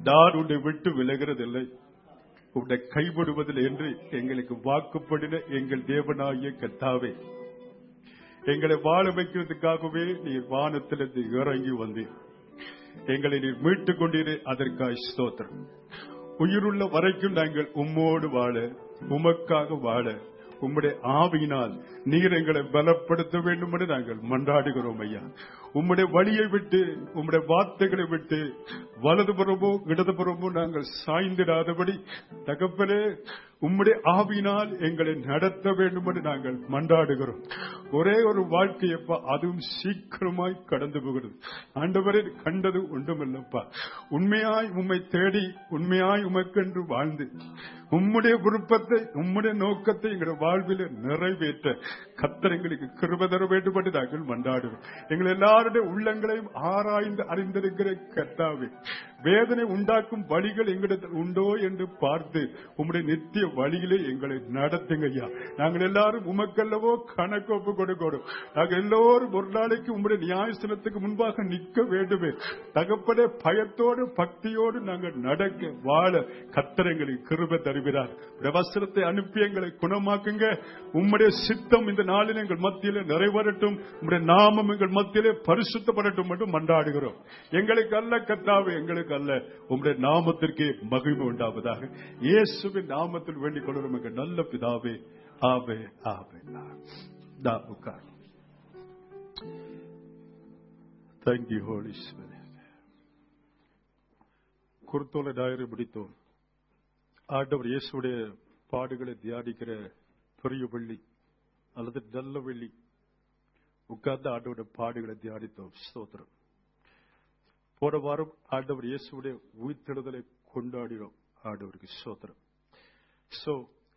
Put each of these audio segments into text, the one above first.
நான் உன்னை விட்டு விலகிறதில்லை உன்னை கைவிடுவதில்லை என்று எங்களுக்கு வாக்குப்படின எங்கள் தேவனாகிய கத்தாவே எங்களை வாழ வைக்கிறதுக்காகவே நீர் வானத்திலிருந்து இறங்கி வந்தீர் எங்களை நீர் மீட்டுக் கொண்டீரே அதற்காய் ஸ்தோத்திரம் உயிருள்ள வரைக்கும் நாங்கள் உம்மோடு வாழ உமக்காக வாழ உம்முடைய ஆவியினால் நீர் எங்களை பலப்படுத்த வேண்டும் என்று நாங்கள் மன்றாடுகிறோம் ஐயா உம்முடைய வழியை விட்டு உம்முடைய வார்த்தைகளை விட்டு வலதுபுறமோ இடதுபுறமோ நாங்கள் சாய்ந்திடாதபடி தகப்பனே உம்முடைய ஆவியினால் எங்களை நடத்த வேண்டும் என்று நாங்கள் மன்றாடுகிறோம் ஒரே ஒரு வாழ்க்கையப்பா அதுவும் சீக்கிரமாய் கடந்து போகிறது ஆண்டவரை கண்டது ஒன்றுமில்லப்பா உண்மையாய் உம்மை தேடி உண்மையாய் உமக்கென்று வாழ்ந்து உம்முடைய விருப்பத்தை உம்முடைய நோக்கத்தை எங்களுடைய வாழ்வில் நிறைவேற்ற கத்தர் எங்களுக்கு கிருப தர வேண்டும் என்று நாங்கள் மன்றாடுவோம் எங்கள் எல்லாருடைய உள்ளங்களையும் ஆராய்ந்து அறிந்திருக்கிற கர்த்தாவே வேதனை உண்டாக்கும் வழிகள் எங்களிடத்தில் உண்டோ என்று பார்த்து உம்முடைய நித்திய வழியிலே எங்களை நடத்துங்க ஐயா நாங்கள் எல்லாரும் உமக்கல்லவோ கணக்கு ஒப்பு கொடுக்கணும் நாங்கள் எல்லோரும் ஒரு நாளைக்கு உம்முடைய நியாயசனத்துக்கு முன்பாக நிற்க வேண்டுமே தகப்பனே பயத்தோடு பக்தியோடு நாங்கள் நடக்க வாழ கத்தர் எங்களுக்கு கிருப தருகிறார் வஸ்திரத்தை அனுப்பி எங்களை குணமாக்குங்க உம்முடைய சித்தம் இந்த நாளில் எங்கள் மத்தியிலே நிறைவேறட்டும் உம்முடைய நாமம் எங்கள் மத்தியிலே பரிசுத்தப்படட்டும் என்று மன்றாடுகிறோம் எங்களுக்கு அல்ல கத்தாவே எங்களுக்கு அல்ல உம்முடைய நாமத்திற்கே மகிமை உண்டாவதாக இயேசுவின் நாமத்தில் வேண்டிக் கொள்ளும் எங்கள் நல்ல பிதாவே ஆவே ஆவே தா உட்கார் தேங்க்யூ ஹோலி குருத்தோலை டாயரை பிடித்தோம் ஆண்டவர் இயேசுடைய பாடுகளை தியானிக்கிற பெரிய வெள்ளி அல்லது நல்ல வெள்ளி உட்கார்ந்து ஆண்டவருடைய பாடுகளை தியானித்தோம் ஸ்தோத்திரம் போன வாரம் ஆண்டவர் இயேசுடைய உயிர்த்தெழுதலை கொண்டாடினோம் ஆண்டவருக்கு ஸ்தோத்திரம் சோ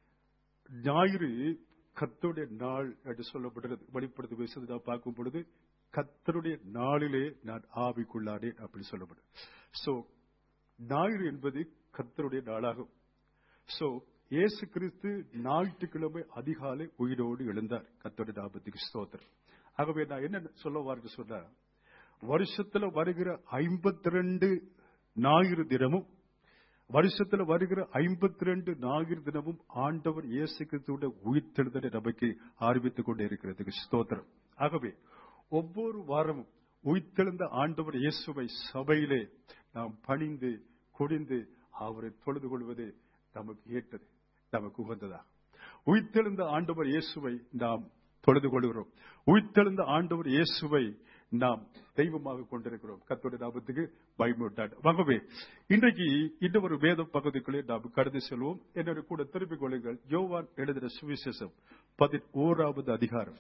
ஞாயிறு கத்தருடைய நாள் என்று சொல்லப்பட்டது வெளிப்படுத்தி பேசுறது நான் பார்க்கும் பொழுது கத்தருடைய நாளிலே நான் ஆவிக்குள்ளானேன் அப்படி சொல்லப்படும் சோ ஞாயிறு என்பது கத்தருடைய நாளாகும் சோ இயேசு கிறிஸ்து ஞாயிற்றுக்கிழமை அதிகாலை உயிரோடு எழுந்தார் கத்தோட நாபத்துக்கு ஸ்தோத்திரம் ஆகவே நான் என்ன சொல்ல வார்த்தை சொன்ன வருஷத்துல வருகிற ஐம்பத்தி ரெண்டு ஞாயிறு தினமும் வருஷத்துல வருகிற ஐம்பத்தி ரெண்டு ஞாயிறு தினமும் ஆண்டவர் இயேசு கிறிஸ்துவோட உயிர்த்தெழுதலை நமக்கு ஆரம்பித்துக் கொண்டே இருக்கிறதுக்கு ஸ்தோத்திரம் ஆகவே ஒவ்வொரு வாரமும் உயிர்த்தெழுந்த ஆண்டவர் இயேசுவை சபையிலே நாம் பணிந்து குடிந்து அவரை தொழுது கொள்வது நமக்கு ஏற்றது நமக்கு உகந்ததா உயிர்த்தெழுந்த ஆண்டவர் இயேசுவை நாம் தொழுது கொள்கிறோம் உயிர்த்தெழுந்த ஆண்டவர் இயேசுவை நாம் தெய்வமாக கொண்டிருக்கிறோம் கத்தோட நாமத்துக்கு பயமுட்டாடு ஆகவே இன்றைக்கு இன்னும் ஒரு வேத பகுதிக்குள்ளே நாம் கடந்து செல்வோம் என்னோட கூட திருப்பிக் கொள்ளுங்கள் யோவான் எழுதின சுவிசேஷம் பதினோராவது அதிகாரம்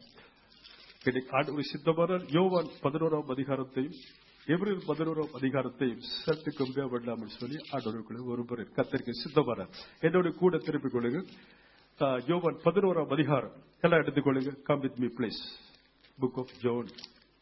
ஆண்டவர் சித்தமான யோவான் பதினோராம் அதிகாரத்தையும் எவரில் பதினோராம் அதிகாரத்தையும் சற்று கம்பியா விடலாம்னு சொல்லி ஆண்டவருக்குள்ள ஒருவர் கத்திரிக்கை சித்தமான என்னோட கூட திருப்பிக் கொள்ளுங்கள் யோவான் பதினோராம் அதிகாரம் எல்லாம் எடுத்துக்கொள்ளுங்க come with me please book of John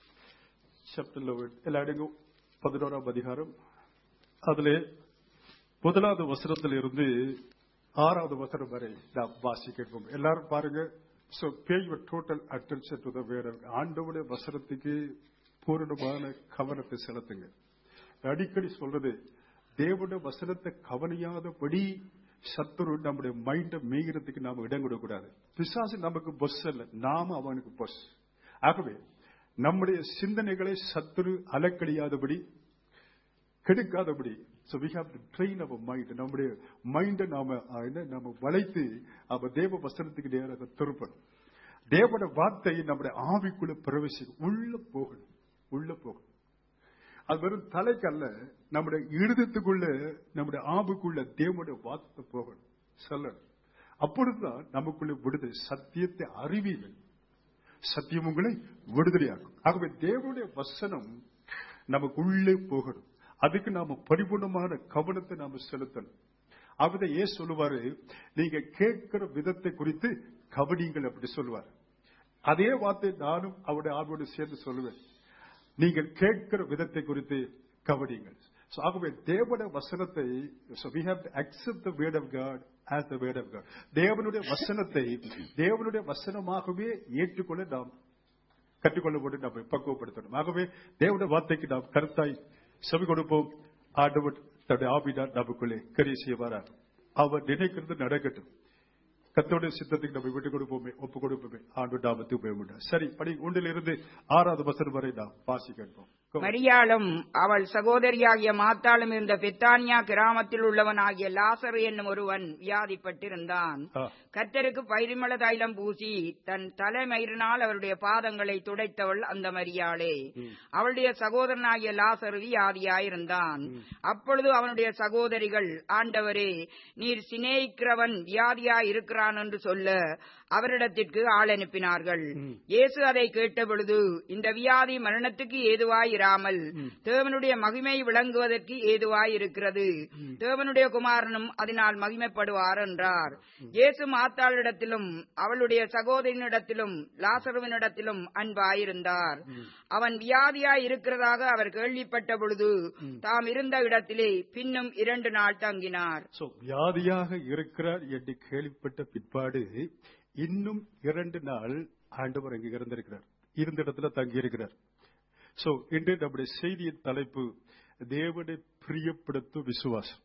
chapter எல்லாம் எடுங்க பதினோராம் அதிகாரம் அதுல முதலாவது வசனத்தில் இருந்து ஆறாவது வசனம் வரை நாம் வாசிக்கிறோம் எல்லாரும் பாருங்க so pay your total attention to the word ஆண்டவுடைய வசனத்துக்கு பூரணமான கவனத்தை செலுத்துங்க அடிக்கடி சொல்றது தேவனுடைய வசனத்தை கவனியாதபடி சத்துரு நம்முடைய மைண்டை மேய்கிறதுக்கு நாம இடம் கொடுக்கக்கூடாது பிசாசு நமக்கு பஸ் அல்ல நாம அவனுக்கு பஸ் ஆகவே நம்முடைய சிந்தனைகளை சத்துரு அலக்கடியாதபடி கெடுக்காதபடி so we have to train our mind நம்முடைய மைண்டை நாம என்ன நாம வளைத்து அவ தேவ வசனத்துக்கு நேராக திருப்பணும் தேவட வார்த்தை நம்முடைய ஆவிக்குள்ள பிரவேசிக்கும் உள்ள போகணும் உள்ள போகணும் அது வெறும் தலைக்கல்ல நம்முடைய இருதத்துக்குள்ள நம்முடைய ஆவுக்குள்ள தேவனுடைய வார்த்தை போகணும் சொல்லணும் அப்பொழுதுதான் நமக்குள்ள விடுதலை சத்தியத்தை அறிவீர்கள் சத்தியம் உங்களை விடுதலையாக்கும் ஆகவே தேவனுடைய வசனம் நமக்கு உள்ளே போகணும் அதுக்கு நாம பரிபூர்ணமான கவனத்தை நாம செலுத்தணும் அவதை ஏன் சொல்லுவாரு நீங்க கேட்கிற விதத்தை குறித்து கவனிங்கள் அப்படி சொல்லுவார் அதே வார்த்தை நானும் அவருடைய ஆர்வோடு சேர்ந்து சொல்லுவேன் நீங்கள் கேட்கிற விதத்தை குறித்து கவனிங்கள் So, ஆகவே தேவனுடைய வசனத்தை so we have to accept the word of God as the word of God. தேவனுடைய வசனத்தை தேவனுடைய வசனமாகவே ஏற்றுக்கொள்ள நாம் கற்றுக்கொள்ள நாம் பக்குவப்படுத்தணும் ஆகவே தேவனுடைய வார்த்தைக்கு நாம் கருத்தாய் செவி கொடுப்போம் ஆண்டவர் தன்னுடைய ஆவினார் நமக்குள்ளே கரிய செய்வாரார் அவர் நினைக்கிறது நடக்கட்டும் கத்தோடைய சித்தத்துக்கு நம்ம விட்டு கொடுப்போமே ஒப்பு கொடுப்போமே ஆண்டு நாமத்து உபயோகம் சரி படி ஒன்றிலிருந்து ஆறாவது வசனம் வரை நாம் வாசி கேட்போம் மரியாளும் அவள் சகோதரியாகிய மாத்தாளும் இருந்த பெத்தானியா கிராமத்தில் உள்ளவனாகிய லாசரு என்னும் ஒருவன் வியாதிப்பட்டிருந்தான் ஆ. கர்த்தருக்கு பைரிமள தைலம் பூசி தன் தலைமயிரினால் அவருடைய பாதங்களை துடைத்தவள் அந்த மரியாளே அவளுடைய சகோதரனாகிய லாசரு வியாதியாயிருந்தான் அப்பொழுது அவனுடைய சகோதரிகள் ஆண்டவரே நீர் சிநேகிக்கிறவன் வியாதியாய் இருக்கிறான் என்று சொல்ல அவரிடத்திற்கு ஆள் அனுப்பினார்கள் இயேசு அதை கேட்டபொழுது இந்த வியாதி மரணத்துக்கு ஏதுவாயிராமல் தேவனுடைய மகிமை விளங்குவதற்கு ஏதுவாய் இருக்கிறது தேவனுடைய குமாரனும் அதனால் மகிமைப்படுவார் என்றார் இயேசு மாத்தாளிடத்திலும் அவளுடைய சகோதரனிடத்திலும் லாசருவினிடத்திலும் அன்பாயிருந்தார் அவன் வியாதியாய் இருக்கிறதாக அவர் கேள்விப்பட்ட பொழுது தாம் இருந்த இடத்திலே பின்னும் இரண்டு நாள் தங்கினார் சோ வியாதியாக இருக்கிறார் என்று கேள்விப்பட்ட பிற்பாடு இன்னும் இரண்டு நாள் ஆண்டவர் அங்கு இருந்திருக்கிறார் இருந்த இடத்துல தங்கி இருக்கிறார் சோ இன்று நம்முடைய செய்தியின் தலைப்பு தேவனை பிரியப்படுத்தும் விசுவாசம்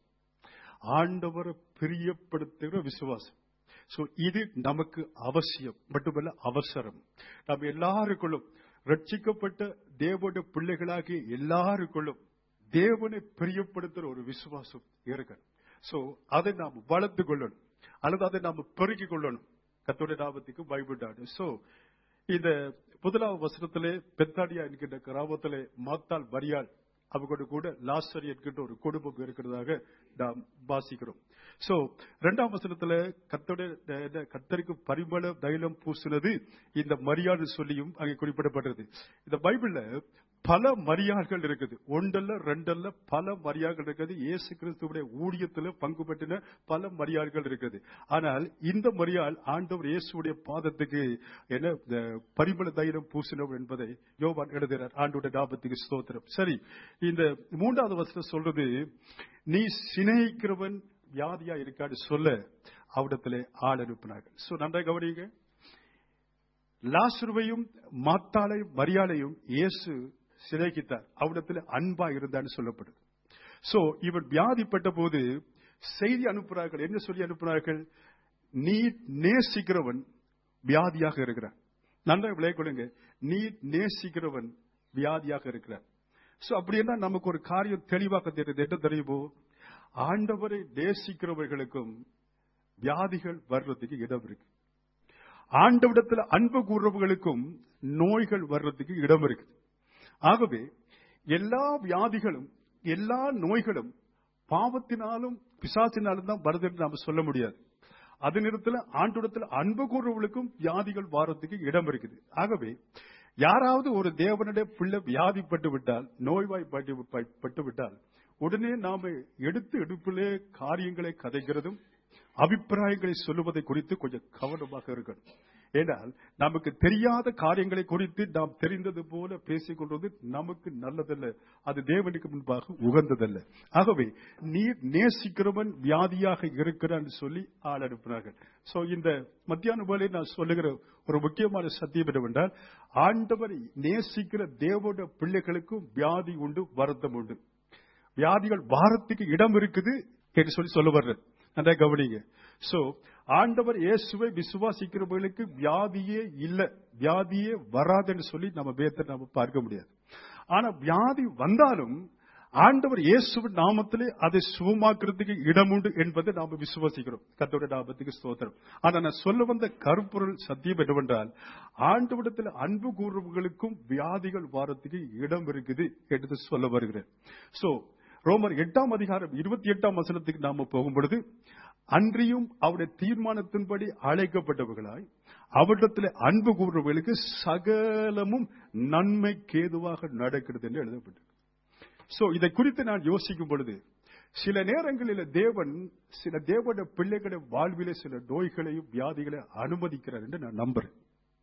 ஆண்டவரை பிரியப்படுத்துகிற விசுவாசம் சோ இது நமக்கு அவசியம் மட்டுமல்ல அவசரம் நம்ம எல்லாருக்குள்ளும் ரட்சிக்கப்பட்ட தேவனுடைய பிள்ளைகளாகிய எல்லாருக்குள்ளும் தேவனை பிரியப்படுத்துற ஒரு விசுவாசம் இருக்கு சோ அதை நாம் வளர்த்து கொள்ளணும் அல்லது அதை நாம் பெருக்கிக் கொள்ளணும் கத்தோடைய நாமத்துக்கு பயப்படாது சோ இந்த முதலாவது வசனத்திலே பெத்தாடியா என்கின்ற கிராமத்திலே மாத்தாள் மரியாள் அவங்களோட கூட லாசர் என்கின்ற ஒரு குடும்பம் இருக்கிறதாக நாம் வாசிக்கிறோம் சோ இரண்டாம் வசனத்துல கத்தோட கத்தருக்கு பரிமள தைலம் பூசினது இந்த மரியாதை சொல்லியும் அங்கே குறிப்பிடப்பட்டது இந்த பைபிள்ல பல மரியாள்கள் இருக்குது ஒன்றல்ல ரெண்டல்ல பல மரியாள்கள் இருக்குது இயேசு கிறிஸ்துவுடைய ஊழியத்துல பங்கு பெற்றின பல மரியாள்கள் இருக்குது ஆனால் இந்த மரியாள் ஆண்டவர் இயேசுடைய பாதத்துக்கு என்ன இந்த பரிமள தைலம் பூசினவர் என்பதை யோவான் எழுதுகிறார் ஆண்டோட லாபத்துக்கு ஸ்தோத்திரம் சரி இந்த மூன்றாவது வசனம் சொல்றது நீ சிநேகிக்கிறவன் வியாதியா இருக்கான்னு சொல்ல அவிடத்திலே ஆள் அனுப்பினார்கள் சோ நன்றாக கவனிங்க லாசுருவையும் மாத்தாளையும் மரியாதையும் இயேசு சிநேகித்தார் அவிடத்தில் அன்பா இருந்தான்னு சொல்லப்படுது சோ இவன் வியாதிப்பட்ட போது செய்தி அனுப்புகிறார்கள் என்ன சொல்லி அனுப்புகிறார்கள் நீ நேசிக்கிறவன் வியாதியாக இருக்கிறான் நல்லா விளைய கொடுங்க நீ நேசிக்கிறவன் வியாதியாக இருக்கிறான் சோ அப்படின்னா நமக்கு ஒரு காரியம் தெளிவாக தெரியுது என்ன தெரியுமோ ஆண்டவரை நேசிக்கிறவர்களுக்கும் வியாதிகள் வர்றதுக்கு இடம் இருக்கு ஆண்டவிடத்தில் அன்பு கூறுறவர்களுக்கும் நோய்கள் வர்றதுக்கு இடம் இருக்கு ஆகவே எல்லா வியாதிகளும் எல்லா நோய்களும் பாவத்தினாலும் பிசாசினாலும் தான் வருது என்று நாம சொல்ல முடியாது அது நேரத்தில் ஆண்டோடத்தில் அன்பு கூறுவர்களுக்கும் வியாதிகள் வாரத்துக்கு இடம் இருக்குது ஆகவே யாராவது ஒரு தேவனுடைய பிள்ளை வியாதிப்பட்டு விட்டால் நோய்வாய்ப்பட்டு விட்டால் உடனே நாம எடுத்து எடுப்பிலே காரியங்களை கதைக்கிறதும் அபிப்பிராயங்களை சொல்லுவதை குறித்து கொஞ்சம் கவனமாக இருக்கணும் ஏனால் நமக்கு தெரியாத காரியங்களை குறித்து நாம் தெரிந்தது போல பேசிக் கொள்வது நமக்கு நல்லதல்ல அது தேவனுக்கு முன்பாக உகந்ததல்ல ஆகவே நீர் நேசிக்கிறவன் வியாதியாக இருக்கிறான் சொல்லி ஆள் அனுப்பினார்கள் சோ இந்த மத்தியான வேலை நான் சொல்லுகிற ஒரு முக்கியமான சத்தியம் என்னவென்றால் ஆண்டவரை நேசிக்கிற தேவோட பிள்ளைகளுக்கும் வியாதி உண்டு வருத்தம் உண்டு வியாதிகள் வாரத்துக்கு இடம் இருக்குது என்று சொல்லி சொல்ல வர்றது நல்லா கவனிங்க சோ ஆண்டவர் இயேசுவை விசுவாசிக்கிறவர்களுக்கு வியாதியே இல்ல வியாதியே வராதுன்னு சொல்லி நம்ம வேதத்தை நம்ம பார்க்க முடியாது ஆனா வியாதி வந்தாலும் ஆண்டவர் இயேசுவின் நாமத்திலே அதை சுகமாக்குறதுக்கு இடம் உண்டு என்பதை நாம விசுவாசிக்கிறோம் கத்தோட நாமத்துக்கு ஸ்தோத்திரம் ஆனா நான் சொல்ல வந்த கருப்பொருள் சத்தியம் என்னவென்றால் ஆண்டவிடத்தில் அன்பு கூறுவர்களுக்கும் வியாதிகள் வாரத்துக்கு இடம் இருக்குது என்று சொல்ல வருகிறேன் சோ ரோமர் எட்டாம் அதிகாரம் இருபத்தி எட்டாம் வசனத்துக்கு நாம போகும் பொழுது அன்றியும் அவருடைய தீர்மானத்தின்படி அழைக்கப்பட்டவர்களாய் அவரிடத்தில் அன்பு கூறுறவர்களுக்கு சகலமும் நன்மை கேதுவாக நடக்கிறது என்று எழுதப்பட்டது சோ இதை குறித்து நான் யோசிக்கும் பொழுது சில நேரங்களில் தேவன் சில தேவனுடைய பிள்ளைகளை வாழ்விலே சில நோய்களையும் வியாதிகளையும் அனுமதிக்கிறார் என்று நான் நம்புறேன்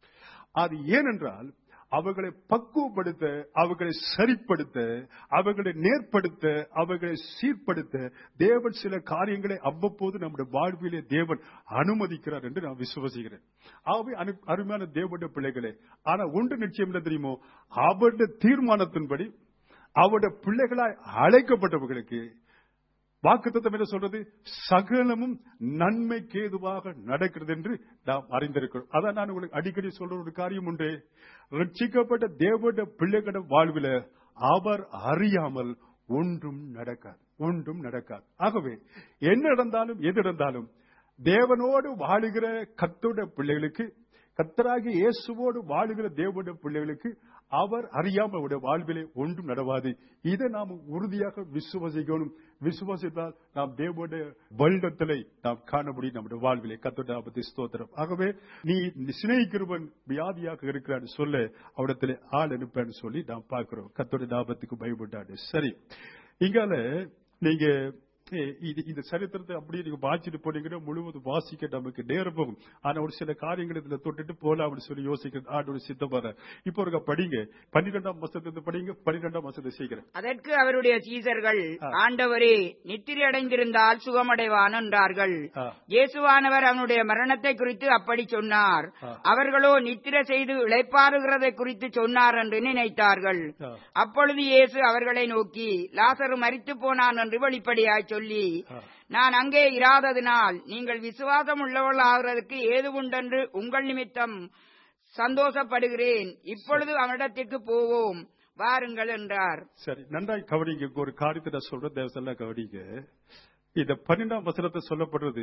அது ஏனென்றால் அவர்களை பக்குவப்படுத்த அவர்களை சரிப்படுத்த அவர்களை நேர்படுத்த அவர்களை சீர்படுத்த தேவன் சில காரியங்களை அவ்வப்போது நம்முடைய வாழ்விலே தேவன் அனுமதிக்கிறார் என்று நான் விசுவசிக்கிறேன் ஆகவே அனு- அருமையான தேவனுடைய பிள்ளைகளே ஆனா ஒன்று நிச்சயம் என்ன தெரியுமோ அவருடைய தீர்மானத்தின்படி அவருடைய பிள்ளைகளாய் அழைக்கப்பட்டவர்களுக்கு வாக்குத்தத்தம் என்ன சொல்றது சகலமும் நன்மைக்கு ஏதுவாக நடக்கிறது என்று நாம் அறிந்திருக்கிறோம் அதான் நான் உங்களுக்கு அடிக்கடி சொல்ற ஒரு காரியம் உண்டு ரட்சிக்கப்பட்ட தேவட பிள்ளைகள வாழ்வில அவர் அறியாமல் ஒன்றும் நடக்காது ஒன்றும் நடக்காது ஆகவே என்ன நடந்தாலும் எது நடந்தாலும் தேவனோடு வாழுகிற கத்தோட பிள்ளைகளுக்கு கத்தராகி இயேசுவோடு வாழுகிற தேவனுடைய பிள்ளைகளுக்கு அவர் அறியாமல் அவருடைய வாழ்விலே ஒன்றும் நடவாது இதை நாம் உறுதியாக விசுவசிக்கணும் விசுவாசித்தால் நாம் தேவனுடைய வருடத்திலே நாம் காண முடியும் நம்முடைய வாழ்விலே கத்தோட ஆபத்து ஸ்தோத்திரம் ஆகவே நீ சிநேகிக்கிறவன் வியாதியாக இருக்கிறான்னு சொல்ல அவரிடத்திலே ஆள் அனுப்பேன்னு சொல்லி நாம் பார்க்கிறோம் கத்தோட ஆபத்துக்கு பயப்பட்டாடு சரி இங்கால நீங்க ஏ, இது இந்த சரித்திரத்தை அப்படியே நீங்க வாசிட்டு போனீங்கன்னா முழுவதும் வாசிக்க நமக்கு நேரம் போகும் ஆனா ஒரு சில காரியங்கள் இதுல தொட்டுட்டு போலாம் அப்படின்னு சொல்லி யோசிக்கிறது ஆண்டோட சித்தம் வர இப்போ ஒரு படிங்க பன்னிரெண்டாம் வசனத்தை படிங்க பன்னிரெண்டாம் வசனத்தை சீக்கிரம் அதற்கு அவருடைய சீசர்கள் ஆ. ஆண்டவரே நித்திரை அடைந்திருந்தால் சுகமடைவான் என்றார்கள் ஆ. இயேசுவானவர் அவனுடைய மரணத்தை குறித்து அப்படி சொன்னார் ஆ. அவர்களோ நித்திரை செய்து இளைப்பாறுகிறதை குறித்து சொன்னார் என்று நினைத்தார்கள் ஆ. அப்பொழுது இயேசு அவர்களை நோக்கி லாசரு மரித்து போனான் என்று வெளிப்படையாய் சொல்லி ஆ. நான் அங்கே இராததினால் நீங்கள் விசுவாசம் உள்ளவர்களாகிறதுக்கு ஏது உண்டென்று உங்கள் நிமித்தம் சந்தோஷப்படுகிறேன் இப்பொழுது அவனிடத்திற்கு போவோம் வாருங்கள் என்றார் சரி நன்றாய் கவனிங்க இங்க ஒரு காரியத்தை நான் சொல்றேன் தேவசெல்லாம் கவனிங்க இந்த பன்னெண்டாம் வசனத்தை சொல்லப்படுறது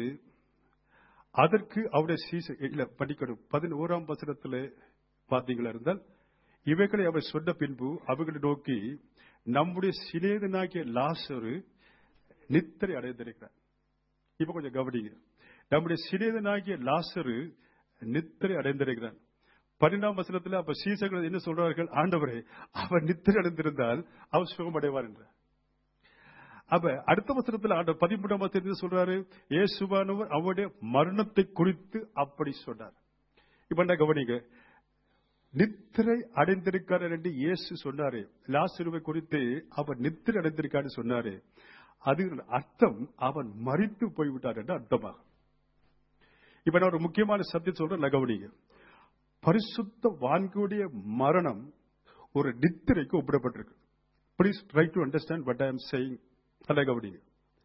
அதற்கு அவருடைய சீச இல்ல படிக்கணும் பதினோராம் வசனத்துல பாத்தீங்களா இருந்தால் இவைகளை அவர் சொன்ன பின்பு அவர்களை நோக்கி நம்முடைய சிலேதனாகிய லாசரு நித்திரை அடைந்திருக்கிறார் இப்ப கொஞ்சம் கவனிங்க நம்முடைய சிலேதனாகிய லாசரு நித்திரை அடைந்திருக்கிறார் பன்னெண்டாம் வசனத்துல அப்ப சீசர்கள் என்ன சொல்றார்கள் ஆண்டவரே அவர் நித்திரை அடைந்திருந்தால் அவர் சுகமடைவார் என்றார் அப்ப அடுத்த வசனத்துல ஆண்டவர் பதிமூன்றாம் வசனத்தில் சொல்றாரு இயேசுவானவர் அவருடைய மரணத்தை குறித்து அப்படி சொன்னார் இப்ப என்ன கவனிங்க நித்திரை அடைந்திருக்கார் என்று இயேசு சொன்னாரு லாசுருவை குறித்து அவர் நித்திரை அடைந்திருக்காரு சொன்னாரு அது அர்த்தம் அவன் மறித்து போய்விட்டார் என்று அர்த்தமாகும் இப்ப நான் ஒரு முக்கியமான சத்தியம் சொல்றேன் நான் கவனிங்க பரிசுத்த வான்குடைய மரணம் ஒரு நித்திரைக்கு ஒப்பிடப்பட்டிருக்கு please try to understand what I am saying நல்ல கவனிங்க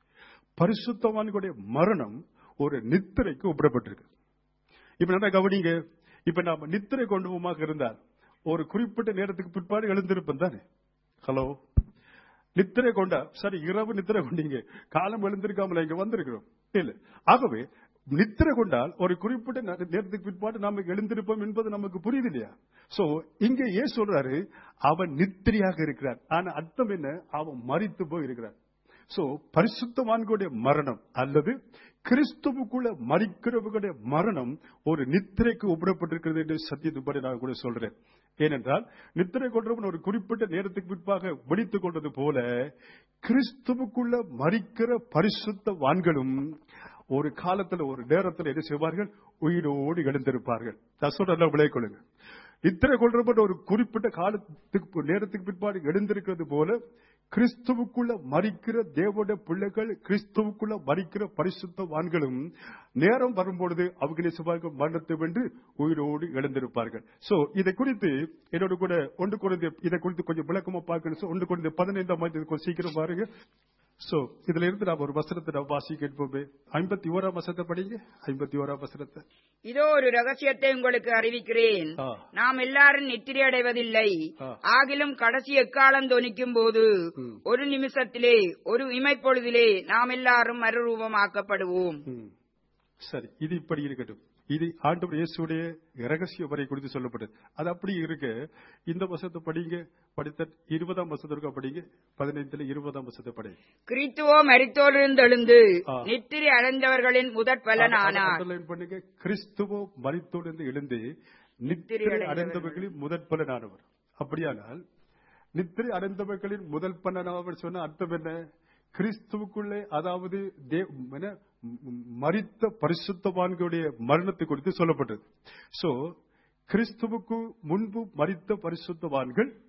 பரிசுத்தவான்களுடைய மரணம் ஒரு நித்திரைக்கு ஒப்பிடப்பட்டிருக்கு இப்ப நல்லா கவனிங்க இப்ப நாம நித்திரை கொண்டு போமாக இருந்தால் ஒரு குறிப்பிட்ட நேரத்துக்கு பிற்பாடு எழுந்திருப்பேன் தானே ஹலோ நித்திரை கொண்டா சரி இரவு நித்திரை கொண்டீங்க காலம் எழுந்திருக்காமல இங்க வந்திருக்கிறோம் இல்ல ஆகவே நித்திரை கொண்டால் ஒரு குறிப்பிட்ட நே- நேரத்துக்கு பிற்பாடு நாம எழுந்திருப்போம் என்பது நமக்கு புரியுது இல்லையா சோ இங்க ஏன் சொல்றாரு அவன் நித்திரையாக இருக்கிறார் ஆனா அர்த்தம் என்ன அவன் மறித்து போய் இருக்கிறார் சோ பரிசுத்தவான்களுடைய மரணம் அல்லது கிறிஸ்துவுக்குள்ள மறிக்கிறவர்களுடைய மரணம் ஒரு நித்திரைக்கு ஒப்பிடப்பட்டிருக்கிறது என்று சத்தியத்துப்படி நான் கூட சொல்றேன் ஏனென்றால் நித்திரை கொண்டவன் ஒரு குறிப்பிட்ட நேரத்துக்கு பிற்பாக வெடித்துக் கொண்டது போல கிறிஸ்துவுக்குள்ள மறிக்கிற பரிசுத்த வான்களும் ஒரு காலத்துல ஒரு நேரத்தில் என்ன செய்வார்கள் உயிரோடு எழுந்திருப்பார்கள் நான் சொல்ற விளைக்கொள்ளுங்க நித்திரை கொள்றப்பட்ட ஒரு குறிப்பிட்ட காலத்துக்கு நேரத்துக்கு பிற்பாடு எழுந்திருக்கிறது போல கிறிஸ்துவுக்குள்ள மறிக்கிற தேவனுடைய பிள்ளைகள் கிறிஸ்துவுக்குள்ள மறிக்கிற பரிசுத்தவான்களும் நேரம் வரும்பொழுது அவங்க சிவார்கள் மரணத்தை வென்று உயிரோடு எழுந்திருப்பார்கள் சோ இதை குறித்து என்னோட கூட ஒன்று குறைந்த இதை குறித்து கொஞ்சம் விளக்கமா பார்க்கணும் So, ஒன்று குறைந்த பதினைந்தாம் ஆண்டு கொஞ்சம் சீக்கிரம் பாருங்க சோ இதுல இருந்து நாம் ஒரு வசனத்தை நாம் வாசி கேட்போமே ஐம்பத்தி ஓராம் வசனத்தை படிங்க ஐம்பத்தி ஓராம் வசனத்தை இதோ ஒரு ரகசியத்தை உங்களுக்கு அறிவிக்கிறேன் ஆ. நாம் எல்லாரும் நித்திரை அடைவதில்லை ஆ. ஆகிலும் கடைசி எக்காலம் தொனிக்கும் போது ம். ஒரு நிமிஷத்திலே ஒரு இமைப்பொழுதிலே நாம் எல்லாரும் மறுரூபமாக்கப்படுவோம் ம். சரி இது இப்படி இருக்கட்டும் இது ஆண்டவர் இயேசுடைய ரகசிய வரை குறித்து சொல்லப்பட்டது அது அப்படி இருக்க இந்த வசத்தை படிங்க படித்த இருபதாம் வசத்திற்கு படிங்க பதினைந்துல இருபதாம் வசத்தை படிங்க கிறித்துவோ மரித்தோரிலிருந்து எழுந்து ஆ. நித்திரை அடைந்தவர்களின் முதற் பலனானார் அண்டர்லைன் பண்ணுங்க கிறிஸ்துவோ மரித்தோடு எழுந்து நித்திரை நித்திரை அடைந்தவர்களின் முதற் பலனானவர் அப்படியானால் நித்திரை அடைந்தவர்களின் முதல் பலனானவர் சொன்ன அர்த்தம் என்ன கிறிஸ்துவுக்குள்ளே அதாவது தே- என்ன, ம், மரித்த பரிசுத்தவான்களுடைய மரணத்தை குறித்து சொல்லப்பட்டது சோ கிறிஸ்துவுக்கு முன்பு மரித்த பரிசுத்தவான்கள்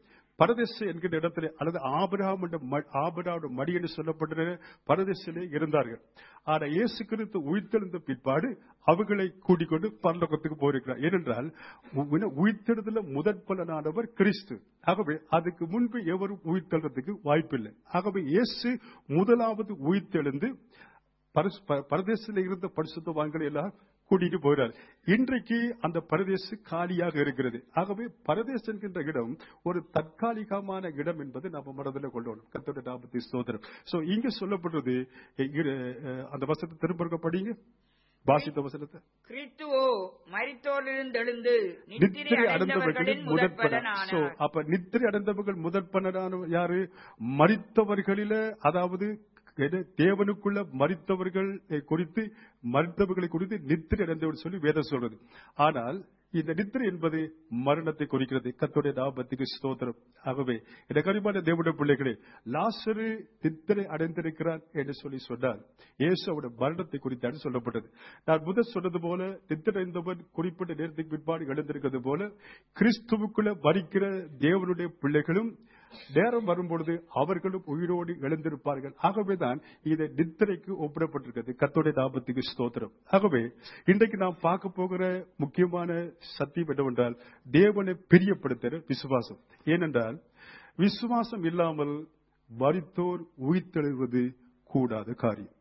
பரதேச என்கிற இடத்துல அல்லது ஆபராம் ஆபராவோட மடி என்று சொல்லப்பட்ட பரதேசிலே இருந்தார்கள் ஆனா இயேசு கிறிஸ்து உயிர்த்தெழுந்த பிற்பாடு அவர்களை கூட்டிக் கொண்டு பரலோகத்துக்கு போயிருக்கிறார் ஏனென்றால் உ- உயிர்த்தெழுதல முதற் பலனானவர் கிறிஸ்து ஆகவே அதுக்கு முன்பு எவரும் உயிர்த்தெழுறதுக்கு வாய்ப்பில்லை ஆகவே இயேசு முதலாவது உயிர்த்தெழுந்து பரிசு- ப- பரதேசில இருந்த பரிசுத்தவான்களை எல்லாம் கூட்டிட்டு போகிறார் இன்றைக்கு அந்த பரதேசு காலியாக இருக்கிறது ஆகவே பரதேசம் என்கின்ற இடம் ஒரு தற்காலிகமான இடம் என்பதை நாம மனதில் கொள்ளணும் கத்தோட நாமத்தை ஸ்தோத்திரம் சோ இங்க சொல்லப்படுறது எ, இரு, அஹ், அந்த வசனத்தை திரும்ப இருக்க படிங்க வாசித்த வசனத்தை கிறிஸ்துவோ மரித்தோரிலிருந்து எழுந்து நித்திரை நித்திரை அடைந்தவர்களின் அடைந்தவர்களின் முதற்பலன் சோ முதற்பலனானார் அப்ப நித்திரை அடைந்தவர்கள் முதற்பலனான யாரு மரித்தவர்களில அதாவது எது? தேவனுக்குள்ள மரித்தவர்கள் குறித்து மரித்தவர்களை குறித்து நித்திரை அடைந்தவர் சொல்லி வேதம் சொல்றது ஆனால் இந்த நித்திரை என்பது மரணத்தை குறிக்கிறது கத்தோடைய நாமத்துக்கு ஸ்தோத்திரம் ஆகவே இந்த கரிமான தேவனுடைய பிள்ளைகளே லாசரு நித்திரை அடைந்திருக்கிறார் என்று சொல்லி சொன்னார் இயேசு அவருடைய மரணத்தை குறித்தான்னு சொல்லப்பட்டது நான் முதல் சொன்னது போல நித்திரை அடைந்தவன் குறிப்பிட்ட நேரத்துக்கு பிற்பாடு எழுந்திருக்கிறது போல கிறிஸ்துவுக்குள்ள மறிக்கிற தேவனுடைய பிள்ளைகளும் நேரம் வரும்பொழுது அவர்களும் உயிரோடு எழுந்திருப்பார்கள் ஆகவேதான் இதை நித்திரைக்கு ஒப்பிடப்பட்டிருக்கிறது கத்தோடைய நாமத்துக்கு ஸ்தோத்திரம் ஆகவே இன்றைக்கு நாம் பார்க்க போகிற முக்கியமான சத்தியம் என்னவென்றால் தேவனை பிரியப்படுத்துகிற விசுவாசம் ஏனென்றால் விசுவாசம் இல்லாமல் மரித்தோர் உயிர்த்தெழுவது கூடாத காரியம்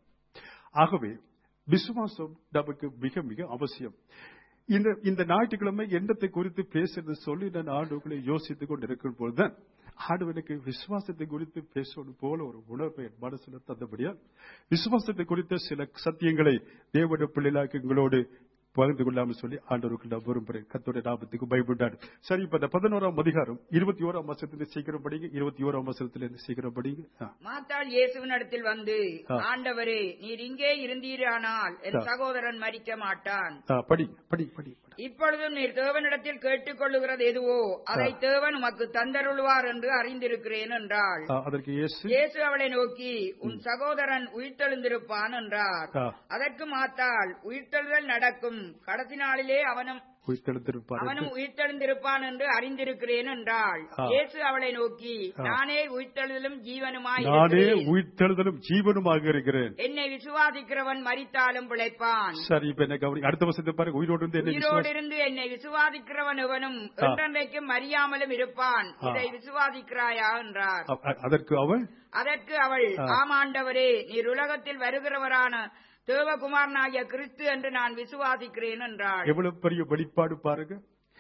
ஆகவே விசுவாசம் நமக்கு மிக மிக அவசியம் இந்த இந்த ஞாயிற்றுக்கிழமை எண்ணத்தை குறித்து பேசுறது சொல்லி நான் ஆண்டுகளை யோசித்துக் கொண்டு இருக்கும் பொழுதுதான் ஆண்டவனுக்கு விசுவாசத்தை குறித்து பேசுவது போல ஒரு உணர்வை என் மனசுல தந்தபடியால் விசுவாசத்தை குறித்த சில சத்தியங்களை தேவனுடைய பிள்ளைகளாக எங்களோடு பகிர்ந்து கொள்ளாமல் சொல்லி ஆண்டவருக்கு நான் விரும்புகிறேன் கத்தோடைய நாமத்துக்கு பயப்பட்டார் சரி இப்ப இந்த பதினோராம் அதிகாரம் இருபத்தி ஓராம் வருஷத்துல சீக்கிரம் படிங்க இருபத்தி ஓராம் வருஷத்துல இருந்து சீக்கிரம் படிங்க ஆ. மாத்தாள் இயேசுவினிடத்தில் வந்து ஆ. ஆண்டவரே நீர் இங்கே இருந்தீரானால் என் ஆ. சகோதரன் மரிக்க மாட்டான் ஆ, படி படி படி படி. இப்பொழுதும் நீர் தேவனிடத்தில் கேட்டுக்கொள்ளுகிறது எதுவோ அதை தேவன் உமக்கு தந்தருள்வார் என்று அறிந்திருக்கிறேன் என்றாள் ஆ, அதற்கு இயேசு இயேசு அவளை நோக்கி உன் சகோதரன் உயிர்த்தெழுந்திருப்பான் என்றார் ஆ, அதற்கு மாத்தாள் உயிர்த்தெழுதல் நடக்கும் கடைசி நாளிலே அவனும் உயிர்த்தெழுந்திருப்பார் அவனும் உயிர்த்தெழுந்திருப்பான் என்று அறிந்திருக்கிறேன் என்றாள் ஆ. இயேசு அவளை நோக்கி ஆ. நானே உயிர்த்தெழுதலும் ஜீவனுமாய் நானே இருக்கிறேன். உயிர்த்தெழுதலும் ஜீவனுமாக இருக்கிறேன் என்னை விசுவாசிக்கிறவன் மரித்தாலும் பிழைப்பான் சரி இப்ப என்ன கவனி அடுத்த வருஷத்தை பாருங்க உயிரோடு இருந்து என்ன உயிரோடு விசுவாசம் இருந்து என்னை விசுவாசிக்கிறவன் எவனும் ஆ. என்றென்றைக்கும் மறியாமலும் இருப்பான் ஆ. இதை விசுவாசிக்கிறாயா என்றார் அ- அ- அதற்கு அவள் அதற்கு அவள் ஆ. ஆமாண்டவரே நீர் உலகத்தில் வருகிறவரான தேவகுமாரனாகிய கிறிஸ்து என்று நான் விசுவாசிக்கிறேன் என்றாள் எவ்வளவு பெரிய வெளிப்பாடு பாருங்க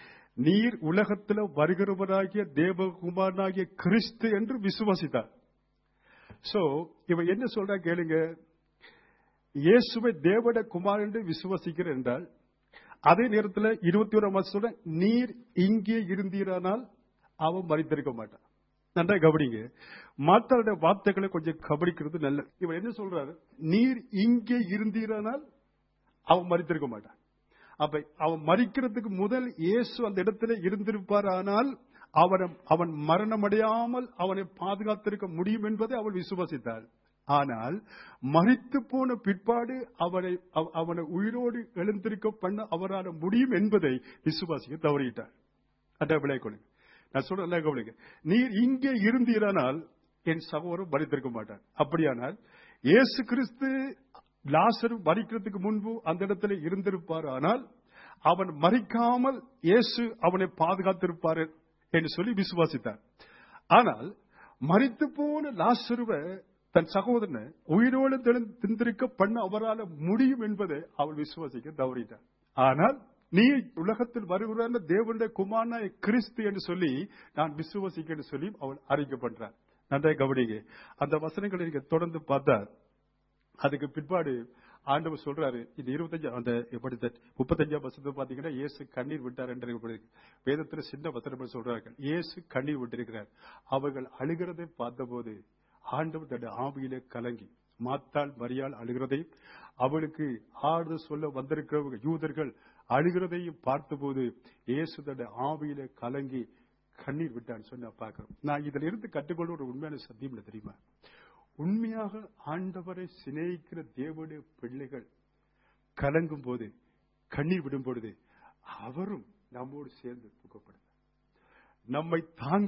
நீர் உலகத்துல வருகிறவராகிய தேவகுமாரனாகிய கிறிஸ்து என்று விசுவாசித்தார் சோ இவன் என்ன சொல்றா கேளுங்க இயேசுவை தேவட குமார் என்று விசுவாசிக்கிறேன் என்றால் அதே நேரத்தில் இருபத்தி ஓராம் வருஷத்தோட நீர் இங்கே இருந்தீரானால் அவன் மறித்திருக்க மாட்டான் நன்றா கவனிங்க மாத்தாருடைய வார்த்தைகளை கொஞ்சம் கவனிக்கிறது நல்ல இவன் என்ன சொல்றாரு நீர் இங்கே இருந்தீரானால் அவன் மறித்திருக்க மாட்டான் அப்ப அவன் மறிக்கிறதுக்கு முதல் இயேசு அந்த இடத்துல இருந்திருப்பார் ஆனால் அவன் அவன் மரணமடையாமல் அவனை பாதுகாத்திருக்க முடியும் என்பதை அவள் விசுவாசித்தாள் ஆனால் மறித்து போன பிற்பாடு அவனை அவ- அவனை உயிரோடு எழுந்திருக்க பண்ண அவரால் முடியும் என்பதை விசுவாசிக்க தவறிவிட்டார் அதான் விளை கொடுங்க நான் சொல்றேன் நல்லா கவனிங்க நீர் இங்கே இருந்தீரானால் என் சகோதரன் மறித்திருக்க மாட்டான் அப்படியானால் இயேசு கிறிஸ்து லாசரு மறிக்கிறதுக்கு முன்பு அந்த இடத்துல இருந்திருப்பார் ஆனால் அவன் மறிக்காமல் இயேசு அவனை பாதுகாத்திருப்பார் என்று சொல்லி விசுவாசித்தார் ஆனால் மறித்து போன லாசருவை தன் சகோதரனை உயிரோடு திந்திருக்க பண்ண அவரால் முடியும் என்பதை அவள் விசுவாசிக்க தவறிட்டார் ஆனால் நீ உலகத்தில் வருகிறான தேவனுடைய குமாரனாய கிறிஸ்து என்று சொல்லி நான் விசுவாசிக்க என்று சொல்லி அவள் அறிக்கை பண்றார் நன்றாக கவனிங்க அந்த வசனங்களை நீங்க தொடர்ந்து பார்த்தா அதுக்கு பிற்பாடு ஆண்டவர் சொல்றாரு இந்த இருபத்தஞ்சு அந்த எப்படி முப்பத்தஞ்சாம் வசனத்தை பாத்தீங்கன்னா இயேசு கண்ணீர் விட்டார் என்று எழுதப்படுகிறது. வேதத்துல சின்ன வசனம் சொல்றார்கள் இயேசு கண்ணீர் விட்டிருக்கிறார் அவர்கள் அழுகிறதை பார்த்தபோது ஆண்டவர் தன்னுடைய ஆவியிலே கலங்கி மாத்தாள் மரியாள் அழுகிறதையும் அவளுக்கு ஆறுதல் சொல்ல வந்திருக்கிறவங்க யூதர்கள் அழுகிறதையும் பார்த்தபோது இயேசு தன்னுடைய ஆவியிலே கலங்கி கண்ணீர் விட்டான்னு சொல்லி நான் பார்க்கிறோம் நான் இதுல இருந்து கற்றுக்கொள்ள ஒரு உண்மையான சத்தியம் இல்லை தெரியுமா உண்மையாக ஆண்டவரை சிநேகிக்கிற தேவனுடைய பிள்ளைகள் கலங்கும் போது கண்ணீர் விடும் பொழுது அவரும் நம்மோடு சேர்ந்து தூக்கப்படுகிறார் நம்மை தாங்க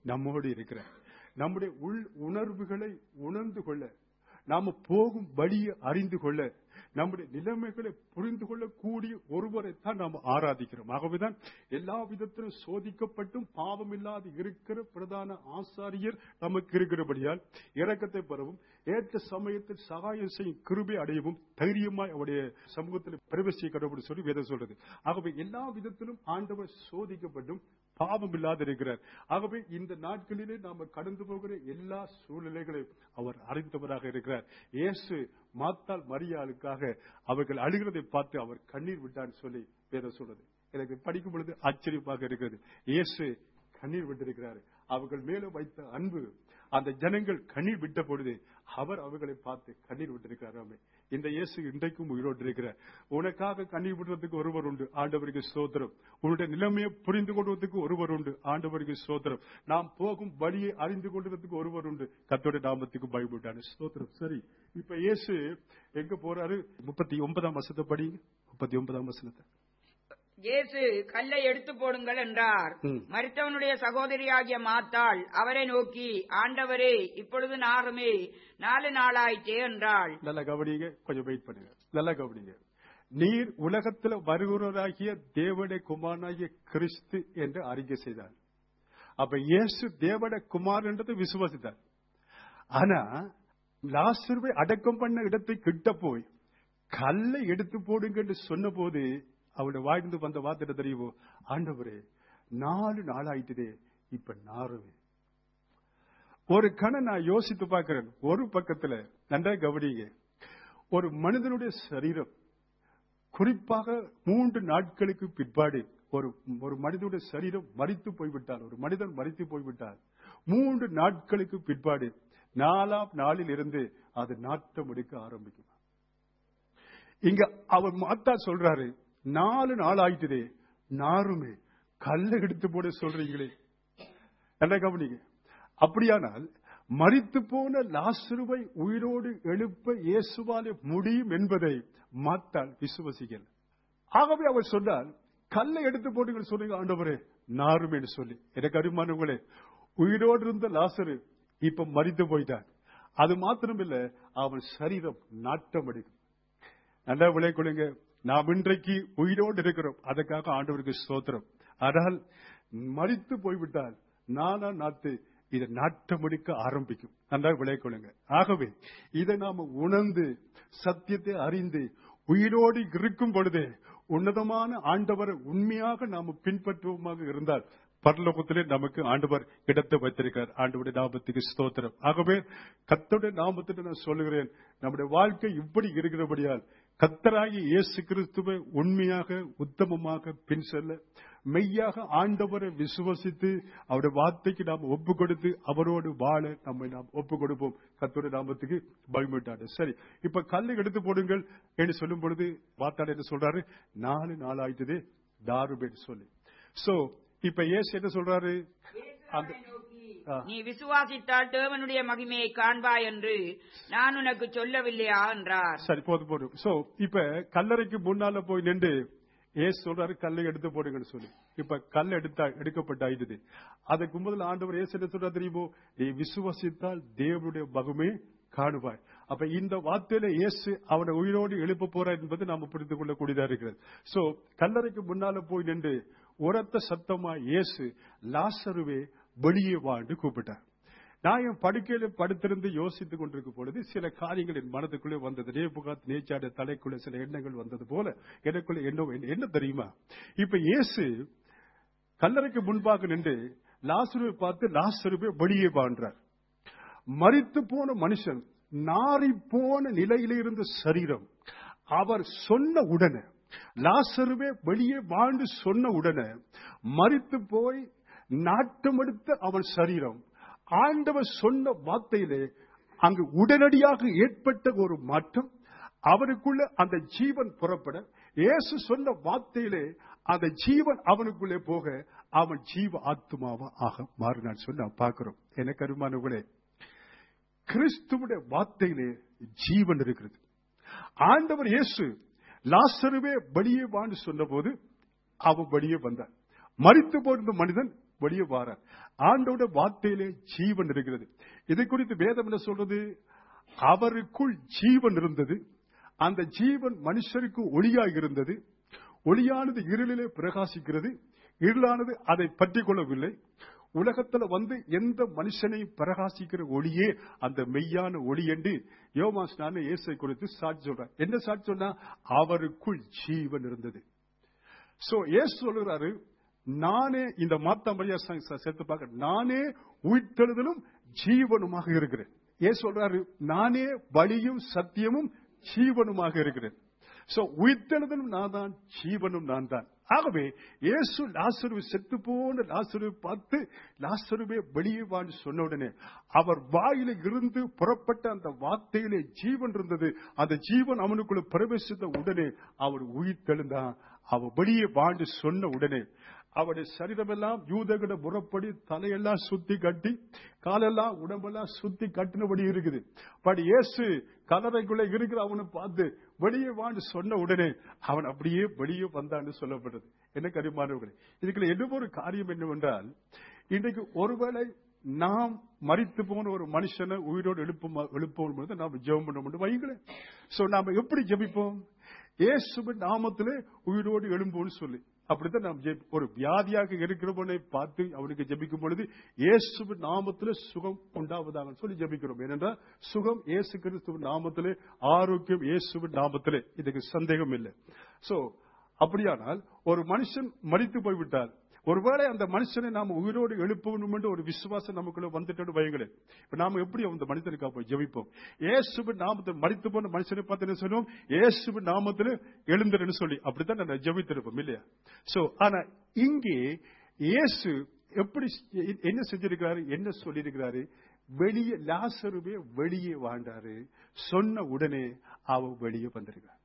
நம்மோடு இருக்கிறார் நம்முடைய உள் உணர்வுகளை உணர்ந்து கொள்ள நாம போகும் வழியை அறிந்து கொள்ள நம்முடைய நிலைமைகளை புரிந்து கொள்ளக்கூடிய ஒருவரை தான் நாம் ஆராதிக்கிறோம் ஆகவேதான் எல்லா விதத்திலும் சோதிக்கப்பட்டும் பாவம் இல்லாது இருக்கிற பிரதான ஆசாரியர் நமக்கு இருக்கிறபடியால் இரக்கத்தை பெறவும் ஏற்ற சமயத்தில் சகாயம் செய்யும் கிருபை அடையவும் தைரியமாய் அவருடைய சமூகத்தில் பிரவேசிய கடவுள் சொல்லி வேதம் சொல்றது ஆகவே எல்லா விதத்திலும் ஆண்டவர் சோதிக்கப்பட்டும் பாவம் இல்லாது இருக்கிறார் ஆகவே இந்த நாட்களிலே நாம கடந்து போகிற எல்லா சூழ்நிலைகளையும் அவர் அறிந்தவராக இருக்கிறார் இயேசு மாத்தால் மரியாளுக்காக அவர்கள் அழுகிறதை பார்த்து அவர் கண்ணீர் விட்டான்னு சொல்லி வேதம் சொல்றது எனக்கு படிக்கும் பொழுது ஆச்சரியமாக இருக்கிறது இயேசு கண்ணீர் விட்டிருக்கிறார் அவர்கள் மேல வைத்த அன்பு அந்த ஜனங்கள் கண்ணீர் விட்ட பொழுது அவர் அவர்களை பார்த்து கண்ணீர் விட்டிருக்கிறாராமே இந்த இயேசு இன்றைக்கும் உயிரோடு இருக்கிறார் உனக்காக கண்ணீர் விடுறதுக்கு ஒருவர் உண்டு ஆண்டவருக்கு சோதரம் உன்னுடைய நிலைமையை புரிந்து கொள்வதற்கு ஒருவர் உண்டு ஆண்டவருக்கு சோதரம் நாம் போகும் வழியை அறிந்து கொள்வதற்கு ஒருவர் உண்டு கத்தோட நாமத்துக்கு பயப்பட்டான சோதரம் சரி இப்ப இயேசு எங்க போறாரு முப்பத்தி ஒன்பதாம் வசத்தை படி முப்பத்தி ஒன்பதாம் வசனத்தை இயேசு கல்லை எடுத்து போடுங்கள் என்றார் ம். மரித்தவனுடைய சகோதரியாகிய மாத்தாள் அவரை நோக்கி ஆண்டவரே இப்பொழுது நாருமே நாலு நாளாயிற்றே என்றாள் நல்லா கவனிங்க கொஞ்சம் வெயிட் பண்ணுங்க நல்லா கவனிங்க நீர் உலகத்தில் வருகிறவராகிய தேவனுடைய குமாரனாகிய கிறிஸ்து என்று அறிக்கை செய்தார் அப்ப இயேசு தேவனுடைய குமார் என்றதை விசுவாசித்தார் ஆனா லாசருவை அடக்கம் பண்ண இடத்தை கிட்ட போய் கல்லை எடுத்து போடுங்க என்று சொன்ன போது அவருடைய வாழ்ந்து வந்த வார்த்தை தெரியுமோ ஆண்டவரே நாலு நாளாயிட்டுதே இப்ப நாருவே ஒரு கணம் நான் யோசித்து பார்க்கிறேன் ஒரு பக்கத்துல நன்றா கவனிங்க ஒரு மனிதனுடைய சரீரம் குறிப்பாக மூன்று நாட்களுக்கு பிற்பாடு ஒரு ஒரு மனிதனுடைய சரீரம் மறித்து போய்விட்டால் ஒரு மனிதன் மறித்து போய்விட்டால் மூன்று நாட்களுக்கு பிற்பாடு நாலாம் நாளில் இருந்து அது நாட்டம் எடுக்க ஆரம்பிக்கும் இங்க அவர் மாத்தா சொல்றாரு நாலு நாள் ஆயிட்டுதே நாருமே கல்லை எடுத்து போட சொல்றீங்களே என்ன கவனிங்க அப்படியானால் மரித்து போன லாசுருவை உயிரோடு எழுப்ப இயேசுவாலே முடியும் என்பதை மாத்தால் விசுவசிக்கல ஆகவே அவர் சொன்னார் கல்லை எடுத்து போட்டு சொல்லுங்க ஆண்டவரே நாரும் என்று சொல்லி எனக்கு அருமானவங்களே உயிரோடு இருந்த லாசரு இப்ப மரித்து போயிட்டார் அது மாத்திரமில்ல அவன் சரீரம் நாட்டம் அடிக்கும் நல்லா விளை கொள்ளுங்க நாம் இன்றைக்கு உயிரோடு இருக்கிறோம் அதுக்காக ஆண்டவருக்கு சோத்திரம் ஆனால் மறித்து போய்விட்டால் நானா நாத்து இதை நாட்டம் எடுக்க ஆரம்பிக்கும் நன்றாக விளை கொள்ளுங்க ஆகவே இதை நாம உணர்ந்து சத்தியத்தை அறிந்து உயிரோடு இருக்கும் பொழுதே உன்னதமான ஆண்டவரை உண்மையாக நாம பின்பற்றுவோமாக இருந்தால் பரலோகத்திலே நமக்கு ஆண்டவர் இடத்தை வைத்திருக்கிறார் ஆண்டவருடைய நாமத்துக்கு ஸ்தோத்திரம் ஆகவே கத்தோடைய நாமத்திட்டு நான் சொல்லுகிறேன் நம்முடைய வாழ்க்கை இப்படி இருக்கிறபடியால் கத்தராகி இயேசு கிறிஸ்துவை உண்மையாக உத்தமமாக பின் செல்ல மெய்யாக ஆண்டவரை விசுவசித்து அவருடைய வார்த்தைக்கு நாம் ஒப்பு கொடுத்து அவரோடு வாழ நம்மை நாம் ஒப்பு கொடுப்போம் கத்தோட நாமத்துக்கு பயமிட்டாரு சரி இப்ப கல்லை எடுத்து போடுங்கள் என்று சொல்லும் பொழுது வார்த்தாடு என்ன சொல்றாரு நாலு நாள் ஆயிட்டது தாருபேன்னு சொல்லி சோ இப்ப ஏசு என்ன சொல்றாரு அந்த ஆ. நீ விசுவாசித்தால் தேவனுடைய மகிமையை காண்பாய் என்று நான் உனக்கு சொல்லவில்லையா என்றார் சரி போதும் போதும் சோ இப்ப கல்லறைக்கு முன்னால போய் நின்று ஏசு சொல்றாரு கல்லை எடுத்து போடுங்கன்னு சொல்லி இப்ப கல் எடுத்தா எடுக்கப்பட்ட ஆயிடுது அதுக்கு முதல்ல ஆண்டவர் ஏசு என்ன சொல்றா தெரியுமோ நீ விசுவாசித்தால் தேவனுடைய மகமே காணுவாய் அப்ப இந்த வார்த்தையில இயேசு அவனை உயிரோடு எழுப்ப போறார் என்பது நாம புரிந்து கொள்ளக்கூடியதா இருக்கிறது சோ கல்லறைக்கு முன்னால போய் நின்று உரத்த சத்தமா இயேசு லாசருவே வெளியே வாழ்ந்து கூப்பிட்டார் நான் என் படுக்கையில படுத்திருந்து யோசித்துக் கொண்டிருக்கும் பொழுது சில காரியங்கள் என் மனதுக்குள்ளே வந்தது நேபுகாத் நேச்சாட தலைக்குள்ள சில எண்ணங்கள் வந்தது போல எனக்குள்ள என்ன என்ன தெரியுமா இப்ப இயேசு கல்லறைக்கு முன்பாக நின்று லாசருவை பார்த்து லாசருவை வெளியே வாழ்றார் மரித்து போன மனுஷன் நாரி போன நிலையில இருந்த சரீரம் அவர் சொன்ன உடனே லாசருவே வெளியே வாழ்ந்து சொன்ன உடனே மரித்து போய் நாட்டமெடுத்த அவன் சரீரம் ஆண்டவர் சொன்ன வார்த்தையிலே அங்கு உடனடியாக ஏற்பட்ட ஒரு மாற்றம் அவனுக்குள்ள அந்த ஜீவன் புறப்பட இயேசு சொன்ன வார்த்தையிலே அந்த ஜீவன் அவனுக்குள்ளே போக அவன் ஜீவ ஆத்மாவா ஆக மாறினான் சொல்லி நான் பார்க்கிறோம் எனக்கு அருமானவர்களே கிறிஸ்துவுடைய வார்த்தையிலே ஜீவன் இருக்கிறது ஆண்டவர் இயேசு லாசருவே வெளியே வான்னு சொன்னபோது அவன் வெளியே வந்தான் மரித்து போயிருந்த மனிதன் வெளியே வாரார் ஆண்டோட வார்த்தையிலே ஜீவன் இருக்கிறது இதை குறித்து வேதம் என்ன சொல்றது அவருக்குள் ஜீவன் இருந்தது அந்த ஜீவன் மனுஷருக்கு ஒளியாக இருந்தது ஒளியானது இருளிலே பிரகாசிக்கிறது இருளானது அதை பற்றி கொள்ளவில்லை உலகத்துல வந்து எந்த மனுஷனையும் பிரகாசிக்கிற ஒளியே அந்த மெய்யான ஒளி என்று யோமாஸ்னான இயேசை குறித்து சாட்சி சொல்றார் என்ன சாட்சி சொன்னா அவருக்குள் ஜீவன் இருந்தது சோ ஏசு சொல்லுறாரு நானே இந்த மாத்தாம்பரியா சேர்த்து பார்க்க நானே உயிர்த்தெழுதலும் ஜீவனுமாக இருக்கிறேன் ஏசு சொல்றாரு நானே வழியும் சத்தியமும் ஜீவனுமாக இருக்கிறேன் சோ உயிர்த்தெழுதலும் நான் தான் ஜீவனும் நான் தான் ஆகவே இயேசு லாசரு செத்து போன லாசரு பார்த்து லாசருவே வெளியே வான்னு சொன்ன உடனே அவர் வாயில இருந்து புறப்பட்ட அந்த வார்த்தையிலே ஜீவன் இருந்தது அந்த ஜீவன் அவனுக்குள்ள பிரவேசித்த உடனே அவர் உயிர் தெழுந்தான் அவர் வெளியே வாண்டு சொன்ன உடனே அவருடைய சரீரமெல்லாம் யூதகட முறப்படி தலையெல்லாம் சுத்தி கட்டி காலெல்லாம் உடம்பெல்லாம் சுத்தி கட்டினபடி இருக்குது பட் இயேசு கலரைக்குள்ள இருக்கிற அவனை பார்த்து வெளியே வாண்டு சொன்ன உடனே அவன் அப்படியே வெளியே வந்தான்னு சொல்லப்படுறது என்ன கரிமானவர்களே இதுக்குள்ள என்ன ஒரு காரியம் என்னவென்றால் இன்றைக்கு ஒருவேளை நாம் மறித்து போன ஒரு மனுஷனை உயிரோடு எழுப்பும் எழுப்போம் பொழுது நாம் ஜெபம் பண்ண முடியும் வைங்களேன் சோ நாம எப்படி ஜெபிப்போம் இயேசுவின் நாமத்திலே உயிரோடு எழும்போன்னு சொல்லி அப்படித்தான் நாம் ஜெபி- ஒரு வியாதியாக இருக்கிறவனை பார்த்து அவனுக்கு ஜெபிக்கும் பொழுது இயேசுவின் நாமத்திலே சுகம் உண்டாவதாக சொல்லி ஜெபிக்கிறோம் ஏனென்றால் சுகம் இயேசு கிறிஸ்துவின் நாமத்திலே ஆரோக்கியம் இயேசுவின் நாமத்திலே இதுக்கு சந்தேகம் இல்லை சோ அப்படியானால் ஒரு மனுஷன் மறித்து போய்விட்டால் ஒருவேளை அந்த மனுஷனை நாம உயிரோடு எழுப்பணும் என்று ஒரு விசுவாசம் நமக்குள்ள வந்துட்டு வைங்களேன் இப்ப நாம எப்படி அந்த மனிதனுக்காக போய் ஜெபிப்போம் இயேசுவின் நாமத்தில் மறித்து போன மனுஷனை பார்த்து என்ன சொல்லுவோம் இயேசுவின் நாமத்தில் எழுந்துருன்னு சொல்லி அப்படித்தான் நான் ஜெபித்திருப்போம் இல்லையா சோ ஆனா இங்கே இயேசு எப்படி என்ன செஞ்சிருக்கிறாரு என்ன சொல்லியிருக்கிறாரு வெளியே லாசருவே வெளியே வாழ்ந்தாரு சொன்ன உடனே அவ வெளியே வந்திருக்கார்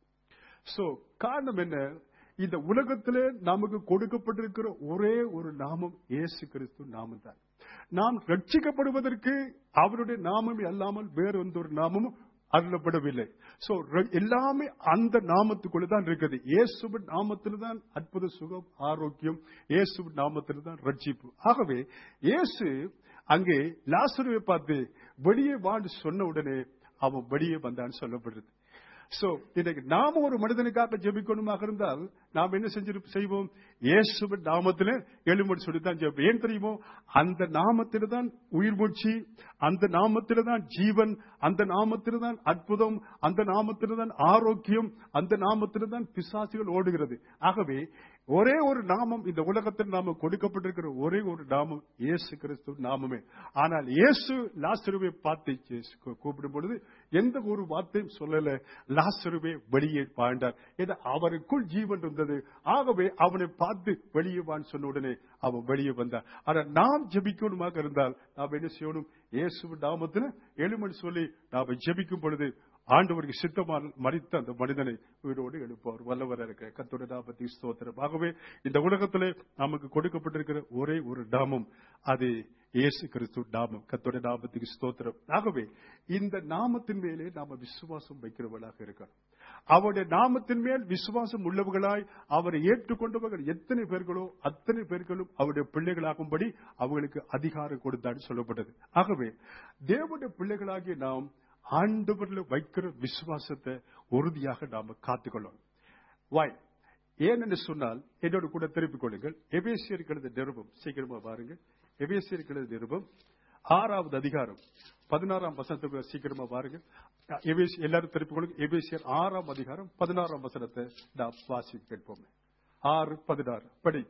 சோ காரணம் என்ன இந்த உலகத்திலே நமக்கு கொடுக்கப்பட்டிருக்கிற ஒரே ஒரு நாமம் இயேசு கிறிஸ்து நாமம் தான் நாம் ரட்சிக்கப்படுவதற்கு அவருடைய நாமம் அல்லாமல் வேற எந்த ஒரு நாமமும் அருளப்படவில்லை சோ ர- எல்லாமே அந்த நாமத்துக்குள்ள தான் இருக்குது இயேசுவின் நாமத்தில் தான் அற்புத சுகம் ஆரோக்கியம் இயேசுவின் நாமத்தில் தான் ரட்சிப்பு ஆகவே இயேசு அங்கே லாசருவை பார்த்து வெளியே வாண்டு சொன்ன உடனே அவன் வெளியே வந்தான்னு சொல்லப்படுறது சோ இன்னைக்கு நாம ஒரு மனிதனுக்காக ஜெபிக்கணுமாக இருந்தால் நாம் என்ன செஞ்சு செய்வோம் இயேசுவின் நாமத்திலே எழுமொழி சொல்லித்தான் ஜெபிப்போம் ஏன் தெரியுமோ அந்த நாமத்தில தான் உயிர் மூச்சு அந்த நாமத்தில தான் ஜீவன் அந்த நாமத்தில தான் அற்புதம் அந்த நாமத்தில தான் ஆரோக்கியம் அந்த நாமத்தில தான் பிசாசுகள் ஓடுகிறது ஆகவே ஒரே ஒரு நாமம் இந்த உலகத்தில் நாம கொடுக்கப்பட்டிருக்கிற ஒரே ஒரு நாமம் இயேசு கிறிஸ்து நாமமே ஆனால் இயேசு லாசருவை பார்த்து இயேசு கூ- கூப்பிடும் பொழுது எந்த ஒரு வார்த்தையும் சொல்லல லாசருவே வெளியே வாழ்ந்தார் ஏன்னா அவருக்குள் ஜீவன் இருந்தது ஆகவே அவனை பார்த்து வெளியே வான்னு சொன்ன உடனே அவன் வெளியே வந்தார் ஆனா நாம் ஜெபிக்கணுமாக இருந்தால் நாம் என்ன செய்யணும் இயேசு நாமத்தில் எழுமணி சொல்லி நாம ஜெபிக்கும் பொழுது ஆண்டவருக்கு சித்தமான மறித்த அந்த மனிதனை உயிரோடு எழுப்புவார் வல்லவர இருக்கிற கத்தோட நாமத்தை ஸ்தோத்திரம் ஆகவே இந்த உலகத்திலே நமக்கு கொடுக்கப்பட்டிருக்கிற ஒரே ஒரு நாமம் அது இயேசு கிறிஸ்து நாமம் கத்தோட நாமத்துக்கு ஸ்தோத்திரம் ஆகவே இந்த நாமத்தின் மேலே நாம விசுவாசம் வைக்கிறவர்களாக இருக்கணும் அவருடைய நாமத்தின் மேல் விசுவாசம் உள்ளவர்களாய் அவரை ஏற்றுக்கொண்டவர்கள் எத்தனை பேர்களோ அத்தனை பேர்களும் அவருடைய பிள்ளைகளாகும்படி அவர்களுக்கு அதிகாரம் கொடுத்தான்னு சொல்லப்பட்டது ஆகவே தேவனுடைய பிள்ளைகளாகிய நாம் ஆண்டவரில் வைக்கிற விசுவாசத்தை உறுதியாக நாம காத்துக்கொள்ளணும் வாய் ஏன் என்று சொன்னால் என்னோட கூட திருப்பிக் கொள்ளுங்கள் எபேசியர் கழுத நிருபம் சீக்கிரமா பாருங்க எபேசியர் கழுத நிருபம் ஆறாவது அதிகாரம் பதினாறாம் வசனத்தை சீக்கிரமா பாருங்க எபேசி எல்லாரும் திருப்பிக் கொள்ளுங்க எபேசியர் ஆறாம் அதிகாரம் பதினாறாம் வசனத்தை நாம் வாசி கேட்போம் ஆறு பதினாறு படி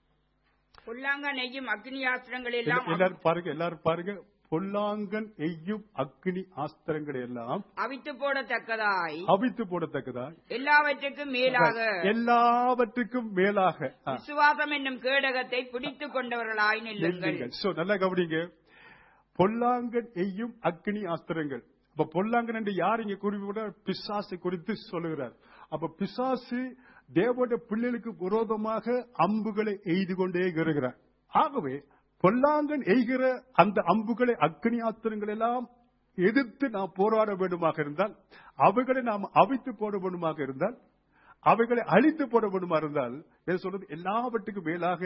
பொல்லாங்க நெய்யும் அக்னியாஸ்திரங்கள் எல்லாம் எல்லாரும் பாருங்க எல்லாரும் பாருங்க பொல்லாங்கன் எய்யும் அக்னி ஆஸ்திரங்களை எல்லாம் அவித்து போடத்தக்கதாய் அவித்து போடத்தக்கதா எல்லாவற்றுக்கும் மேலாக எல்லாவற்றுக்கும் மேலாக ஆ, விசுவாசம் என்னும் கேடகத்தை பிடித்துக் கொண்டவர்களாய் நில்லுங்கள் நில்லுங்கள். So, நல்லா கவனிங்க பொல்லாங்கன் எய்யும் அக்னி ஆஸ்திரங்கள் அப்ப பொல்லாங்கன் என்று யார் இங்க குறிப்பிட பிசாசு குறித்து சொல்லுகிறார் அப்ப பிசாசு தேவோட பிள்ளைகளுக்கு விரோதமாக அம்புகளை எய்து கொண்டே இருக்கிறார் ஆகவே பொல்லாங்கன் எய்கிற அந்த அம்புகளை அக்னி ஆஸ்திரங்கள் எல்லாம் எதிர்த்து நாம் போராட வேண்டுமாக இருந்தால் அவைகளை நாம் அவித்து போட வேண்டுமாக இருந்தால் அவைகளை அழித்து போட வேண்டுமா இருந்தால் என்ன சொல்றது எல்லாவற்றுக்கும் மேலாக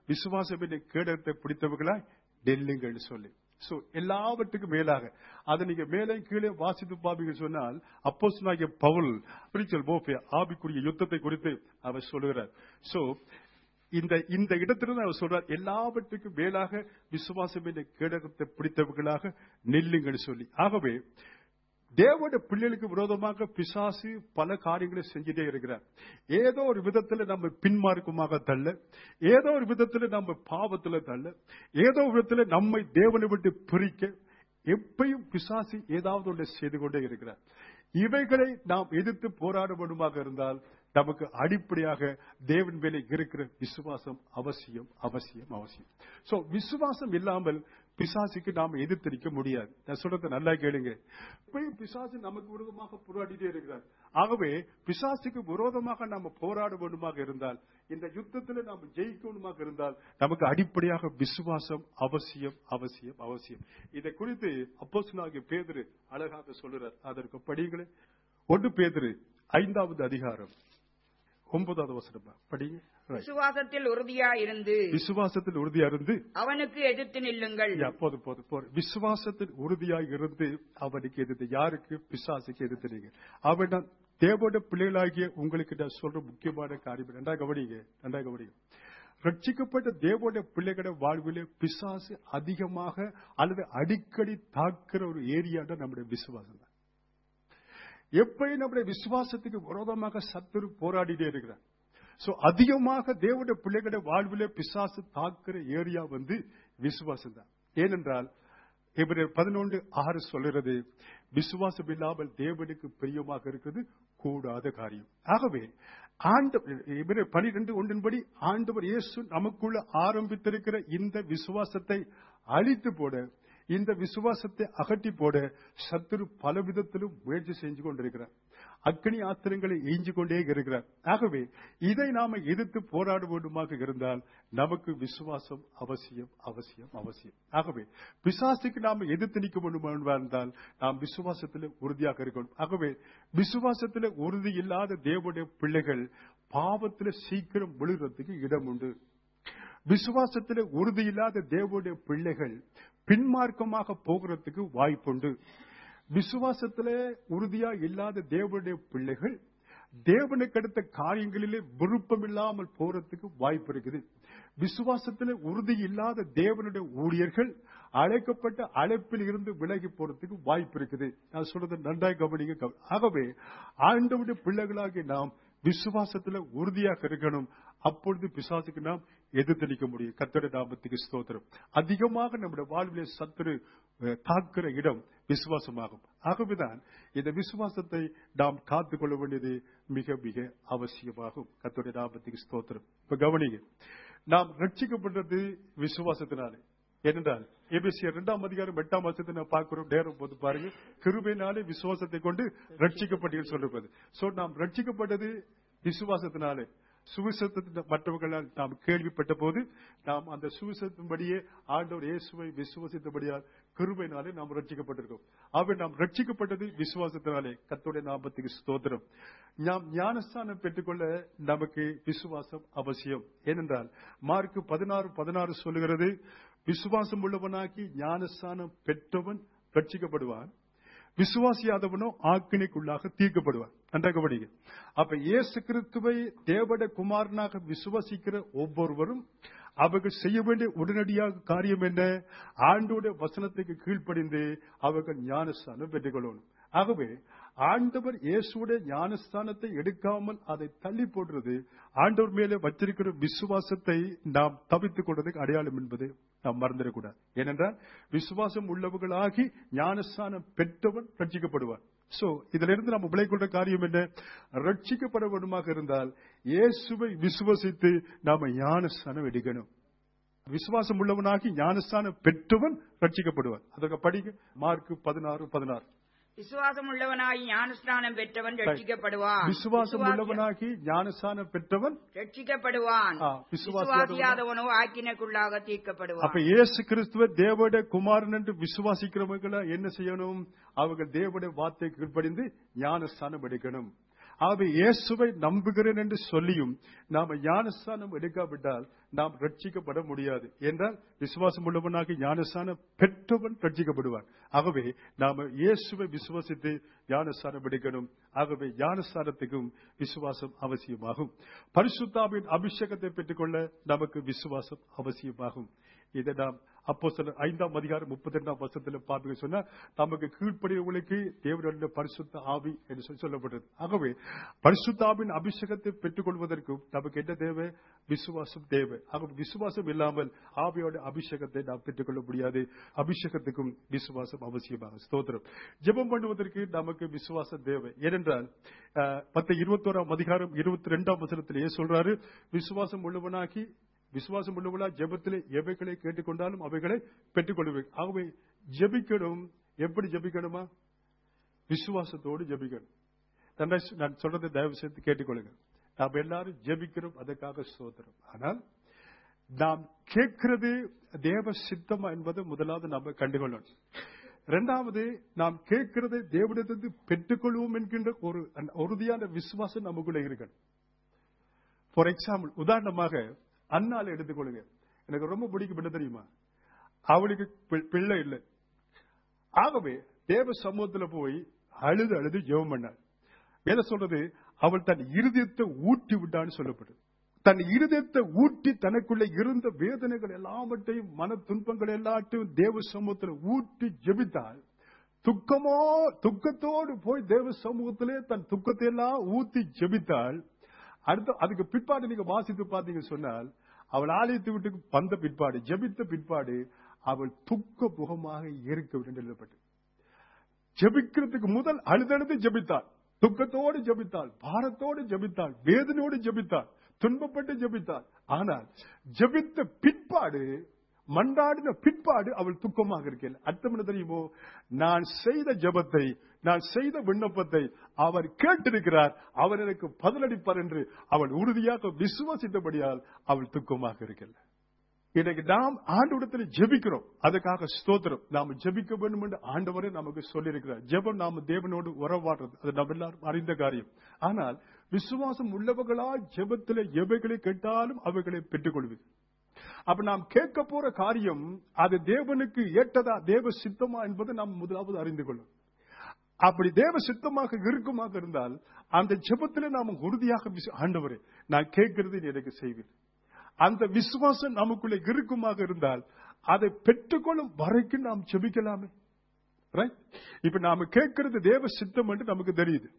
விசுவாசம் என்ற கேடகத்தை பிடித்தவர்களாய் நெல்லுங்கள் சொல்லி சோ எல்லாவற்றுக்கும் மேலாக அதை நீங்க மேலே கீழே வாசித்து பாப்பீங்க சொன்னால் அப்போஸ் பவுல் பிரிச்சல் போஃபே ஆவிக்குரிய யுத்தத்தை குறித்து அவர் சொல்லுகிறார் சோ இந்த இந்த இடத்திலிருந்து அவர் சொல்றார் எல்லாவற்றுக்கும் மேலாக விசுவாசம் என்ற கேடகத்தை பிடித்தவர்களாக நெல்லுங்கள் சொல்லி ஆகவே தேவனுடைய பிள்ளைகளுக்கு விரோதமாக பிசாசு பல காரியங்களை செஞ்சுட்டே இருக்கிறார் ஏதோ ஒரு விதத்துல நம்ம பின்மார்க்கமாக தள்ள ஏதோ ஒரு விதத்துல நம்ம பாவத்துல தள்ள ஏதோ ஒரு விதத்துல நம்மை தேவனை விட்டு பிரிக்க எப்பயும் பிசாசு ஏதாவது ஒன்றை செய்து கொண்டே இருக்கிறார் இவைகளை நாம் எதிர்த்து போராட வேண்டுமாக இருந்தால் நமக்கு அடிப்படையாக தேவன் மேலே இருக்கிற விசுவாசம் அவசியம் அவசியம் அவசியம் சோ விசுவாசம் இல்லாமல் பிசாசுக்கு நாம எதிர்த்தரிக்க முடியாது நான் சொல்றதை நல்லா கேளுங்க இப்பயும் பிசாசு நமக்கு விரோதமாக போராடிட்டே இருக்கிறார் ஆகவே பிசாசுக்கு விரோதமாக நாம போராட வேண்டுமாக இருந்தால் இந்த யுத்தத்தில் நாம ஜெயிக்கணுமாக இருந்தால் நமக்கு அடிப்படையாக விசுவாசம் அவசியம் அவசியம் அவசியம் இதை குறித்து அப்போசனாகிய பேதரு அழகாக சொல்லுறார் அதற்கு படிங்களே ஒன்று பேதரு ஐந்தாவது அதிகாரம் ஒன்பதாவது வசனமா படிங்க Right. விசுவாசத்தில் உறுதியாயிருந்து விசுவாசத்தில் உறுதியா இருந்து அவனுக்கு எதிர்த்து நில்லுங்கள் யா, போதும் போதும் போதும் விசுவாசத்தில் உறுதியாக இருந்து அவனுக்கு எதிர்த்து யாருக்கு பிசாசுக்கு எதிர்த்து நீங்க அவன் தேவோட பிள்ளைகளாகிய உங்களுக்கு நான் சொல்ற முக்கியமான காரியம் நன்றா கவனிங்க நன்றா கவனிங்க ரட்சிக்கப்பட்ட தேவோட பிள்ளைகள வாழ்விலே பிசாசு அதிகமாக அல்லது அடிக்கடி தாக்குற ஒரு ஏரியா தான் நம்முடைய விசுவாசம் தான் எப்பயும் நம்முடைய விசுவாசத்துக்கு விரோதமாக சத்துரு போராடிட்டே இருக்கிறார் சோ அதிகமாக தேவனுடைய பிள்ளைகளுடைய வாழ்விலே பிசாசு தாக்குற ஏரியா வந்து விசுவாசம் தான் ஏனென்றால் இவர் பதினொன்று ஆறு சொல்லுறது விசுவாசம் இல்லாமல் தேவனுக்கு பிரியமாக இருக்கிறது கூடாத காரியம் ஆகவே ஆண்டவர் இவர் பனிரெண்டு ஒன்றின்படி ஆண்டவர் இயேசு நமக்குள்ள ஆரம்பித்திருக்கிற இந்த விசுவாசத்தை அழித்து போட இந்த விசுவாசத்தை அகட்டி போட சத்துரு பல விதத்திலும் முயற்சி செஞ்சு கொண்டிருக்கிறார் அக்னி ஆத்திரங்களை எய்ஞ்சு கொண்டே இருக்கிறார் ஆகவே இதை நாம எதிர்த்து போராட வேண்டுமாக இருந்தால் நமக்கு விசுவாசம் அவசியம் அவசியம் அவசியம் ஆகவே பிசாசுக்கு நாம எதிர்த்து நிற்க வேண்டுமா இருந்தால் நாம் விசுவாசத்தில் உறுதியாக இருக்கணும் ஆகவே விசுவாசத்தில் உறுதி இல்லாத தேவனுடைய பிள்ளைகள் பாவத்தில் சீக்கிரம் விழுகிறதுக்கு இடம் உண்டு விசுவாசத்தில் உறுதி இல்லாத தேவனுடைய பிள்ளைகள் பின்மார்க்கமாக போகிறதுக்கு வாய்ப்புண்டு விசுவாசத்திலே உறுதியா இல்லாத தேவனுடைய பிள்ளைகள் தேவனுக்கு அடுத்த காரியங்களிலே விருப்பம் இல்லாமல் போறதுக்கு வாய்ப்பு இருக்குது விசுவாசத்திலே உறுதி இல்லாத தேவனுடைய ஊழியர்கள் அழைக்கப்பட்ட அழைப்பில் இருந்து விலகி போறதுக்கு வாய்ப்பு இருக்குது நான் சொல்றது நன்றாய் கவனிங்க கவ- ஆகவே ஆண்டவருடைய பிள்ளைகளாகி நாம் விசுவாசத்துல உறுதியாக இருக்கணும் அப்பொழுது பிசாசுக்கு நாம் எதிர்த்து நிற்க முடியும் கத்தோட நாமத்துக்கு ஸ்தோத்திரம் அதிகமாக நம்முடைய வாழ்விலே சத்துரு அஹ், தாக்குற இடம் விசுவாசமாகும் ஆகவேதான் இந்த விசுவாசத்தை நாம் காத்துக்கொள்ள வேண்டியது மிக மிக அவசியமாகும் கத்தோட நாமத்துக்கு ஸ்தோத்திரம் இப்ப கவனிங்க நாம் ரட்சிக்கப்பட்டது விசுவாசத்தினாலே ஏனென்றால் எபிசியர் இரண்டாம் அதிகாரம் எட்டாம் வருஷத்தை நான் பார்க்கிறோம் நேரம் போது பாருங்க கிருபையினாலே விசுவாசத்தை கொண்டு ரட்சிக்கப்பட்டீர்கள் சொல்றது சோ நாம் ரட்சிக்கப்பட்டது விசுவாசத்தினாலே சுவிசத்தின் மற்றவர்களால் நாம் கேள்விப்பட்ட போது நாம் அந்த சுவிசத்தின்படியே ஆண்டவர் இயேசுவை விசுவசித்தபடியால் கிருபையினாலே நாம் ரட்சிக்கப்பட்டிருக்கோம் ஆகவே நாம் ரட்சிக்கப்பட்டது விசுவாசத்தினாலே கத்தோடைய நாமத்துக்கு ஸ்தோத்திரம் நாம் ஞானஸ்தானம் பெற்றுக்கொள்ள நமக்கு விசுவாசம் அவசியம் ஏனென்றால் மார்க்கு பதினாறு பதினாறு சொல்லுகிறது விசுவாசம் உள்ளவனாக்கி ஞானஸ்தானம் பெற்றவன் ரட்சிக்கப்படுவான் விசுவாசியாதவனோ ஆக்கினைக்குள்ளாக தீர்க்கப்படுவான் நன்றாக படிங்க அப்ப இயேசு கிறிஸ்துவை தேவட குமாரனாக விசுவாசிக்கிற ஒவ்வொருவரும் அவர்கள் செய்ய வேண்டிய உடனடியாக காரியம் என்ன ஆண்டோட வசனத்துக்கு கீழ்ப்படிந்து அவர்கள் ஞானஸ்தானம் பெற்றுக் கொள்ளணும் ஆகவே ஆண்டவர் இயேசுடைய ஞானஸ்தானத்தை எடுக்காமல் அதை தள்ளி போடுறது ஆண்டவர் மேலே வச்சிருக்கிற விசுவாசத்தை நாம் தவித்துக் கொள்வதற்கு அடையாளம் என்பது நாம் மறந்துடக்கூடாது ஏனென்றால் விசுவாசம் உள்ளவர்களாகி ஞானஸ்தானம் பெற்றவன் ரட்சிக்கப்படுவார் சோ இதுல இருந்து நம்ம விளைக்கொண்ட காரியம் என்ன ரட்சிக்கப்பட வேண்டுமாக இருந்தால் இயேசுவை விசுவசித்து நாம ஞானஸ்தானம் எடுக்கணும் விசுவாசம் உள்ளவனாகி ஞானஸ்தானம் பெற்றவன் ரட்சிக்கப்படுவார் அதற்கு படிங்க மார்க் பதினாறு பதினாறு விசுவாசம் உள்ளவனாய் ஞானஸ்நானம் பெற்றவன் ரட்சிக்கப்படுவான் விசுவாசம் உள்ளவனாகி ஞானஸ்தானம் பெற்றவன் ரட்சிக்கப்படுவான் ஆ, விசுவாசியாதவனோ- விசுவாசியாதவனோ ஆக்கினைக்குள்ளாக தீர்க்கப்படுவான் அப்ப இயேசு கிறிஸ்துவ தேவட குமாரன் என்று விசுவாசிக்கிறவங்கள என்ன செய்யணும் அவங்க தேவட வார்த்தை கீழ்ப்படிந்து ஞானஸ்தானம் எடுக்கணும் ஆகவே இயேசுவை நம்புகிறேன் என்று சொல்லியும் நாம ஞானஸ்தானம் எடுக்காவிட்டால் நாம் ரட்சிக்கப்பட முடியாது என்றால் விசுவாசம் உள்ளவனாக ஞானஸ்தானம் பெற்றவன் ரட்சிக்கப்படுவான் ஆகவே நாம இயேசுவை விசுவாசித்து ஞானஸ்தானம் எடுக்கணும் ஆகவே ஞானஸ்தானத்துக்கும் விசுவாசம் அவசியமாகும் பரிசுத்தாவின் அபிஷேகத்தை பெற்றுக்கொள்ள நமக்கு விசுவாசம் அவசியமாகும் இதை நாம் அப்போ சில ஐந்தாம் அதிகாரம் முப்பத்தி ரெண்டாம் வருஷத்துல பார்த்து சொன்னா நமக்கு கீழ்ப்படியவர்களுக்கு தேவனுடைய பரிசுத்த ஆவி என்று சொல்லி சொல்லப்பட்டது ஆகவே பரிசுத்தாவின் அபிஷேகத்தை பெற்றுக் கொள்வதற்கும் நமக்கு என்ன தேவை விசுவாசம் தேவை ஆகவே விசுவாசம் இல்லாமல் ஆவியோட அபிஷேகத்தை நாம் பெற்றுக்கொள்ள முடியாது அபிஷேகத்துக்கும் விசுவாசம் அவசியமாக ஸ்தோத்திரம் ஜெபம் பண்ணுவதற்கு நமக்கு விசுவாசம் தேவை ஏனென்றால் அஹ், மத்த இருபத்தோராம் அதிகாரம் இருபத்தி ரெண்டாம் வசனத்திலேயே சொல்றாரு விசுவாசம் உள்ளவனாக்கி விசுவாசம் உள்ளவளா ஜெபத்திலே எவைகளை கேட்டுக்கொண்டாலும் அவைகளை பெற்றுக் கொள்வேன் ஆகவே ஜெபிக்கணும் எப்படி ஜெபிக்கணுமா விசுவாசத்தோடு ஜெபிக்கணும் நன்றாய் சொ- நான் சொல்றதை தயவு செய்து கேட்டுக்கொள்ளுங்க நாம் எல்லாரும் ஜெபிக்கிறோம் அதற்காக சோதரம் ஆனால் நாம் கேட்கிறது தேவ சித்தமா என்பதை முதலாவது நாம கண்டுகொள்ளணும் இரண்டாவது நாம் கேட்கிறதை தேவனிடத்திலிருந்து பெற்றுக்கொள்வோம் என்கின்ற ஒரு அந்த உறுதியான விசுவாசம் நமக்குள்ள இருக்கணும் ஃபார் எக்ஸாம்பிள் உதாரணமாக அண்ணால எடுத்துக்கொள்ளுங்க எனக்கு ரொம்ப பிடிக்கும் என்ன தெரியுமா அவளுக்கு பி- பிள்ளை இல்லை ஆகவே தேவ சமூகத்துல போய் அழுது அழுது ஜெபம் பண்ணாள் வேத சொல்றது அவள் தன் இருதயத்தை ஊட்டி விட்டான்னு சொல்லப்படுது தன் இருதயத்தை ஊட்டி தனக்குள்ள இருந்த வேதனைகள் எல்லாவற்றையும் மன துன்பங்கள் எல்லாத்தையும் தேவ சமூகத்துல ஊட்டி ஜெபித்தாள் துக்கமோ துக்கத்தோடு போய் தேவ சமூகத்திலே தன் துக்கத்தை எல்லாம் ஊத்தி ஜெபித்தாள் அடுத்து அதுக்கு பிற்பாடு நீங்க வாசித்து பார்த்தீங்க சொன்னால் அவள் ஆலயத்தை விட்டு வந்த பிற்பாடு ஜெபித்த பிற்பாடு அவள் துக்க முகமாக இருக்க வேண்டும் எழுதப்பட்டு ஜெபிக்கிறதுக்கு முதல் அழுதழுது ஜெபித்தாள் துக்கத்தோடு ஜெபித்தாள் பாரத்தோடு ஜெபித்தாள் வேதனையோடு ஜெபித்தாள் துன்பப்பட்டு ஜெபித்தாள் ஆனால் ஜெபித்த பிற்பாடு மன்றாடின பிற்பாடு அவள் துக்கமாக இருக்கல அர்த்தம் என்ன தெரியுமோ நான் செய்த ஜெபத்தை நான் செய்த விண்ணப்பத்தை அவர் கேட்டிருக்கிறார் அவர் எனக்கு பதிலளிப்பார் என்று அவள் உறுதியாக விசுவாசித்தபடியால் அவள் துக்கமாக இருக்கல இன்னைக்கு நாம் ஆண்டவரத்தில் ஜெபிக்கிறோம் அதுக்காக ஸ்தோத்திரம் நாம் ஜெபிக்க வேண்டும் என்று ஆண்டவரே நமக்கு சொல்லியிருக்கிறார் ஜெபம் நாம தேவனோடு உறவாடுறது அது நம்ம எல்லாரும் அறிந்த காரியம் ஆனால் விசுவாசம் உள்ளவர்களா ஜெபத்திலே எவைகளை கேட்டாலும் அவைகளை பெற்றுக்கொள்வது அப்ப நாம் கேட்க போற காரியம் அது தேவனுக்கு ஏற்றதா தேவ சித்தமா என்பதை நாம் முதலாவது அறிந்து கொள்ளும் அப்படி தேவ சித்தமாக இருக்குமாக இருந்தால் அந்த ஜெபத்திலே நாம் உறுதியாக விசு- ஆண்டவரே நான் கேட்கிறது நீ எனக்கு செய்வீர் அந்த விசுவாசம் நமக்குள்ள இருக்குமாக இருந்தால் அதை பெற்றுக்கொள்ளும் வரைக்கும் நாம் ஜெபிக்கலாமே Right? இப்ப நாம கேட்கிறது தேவ சித்தம் என்று நமக்கு தெரியுது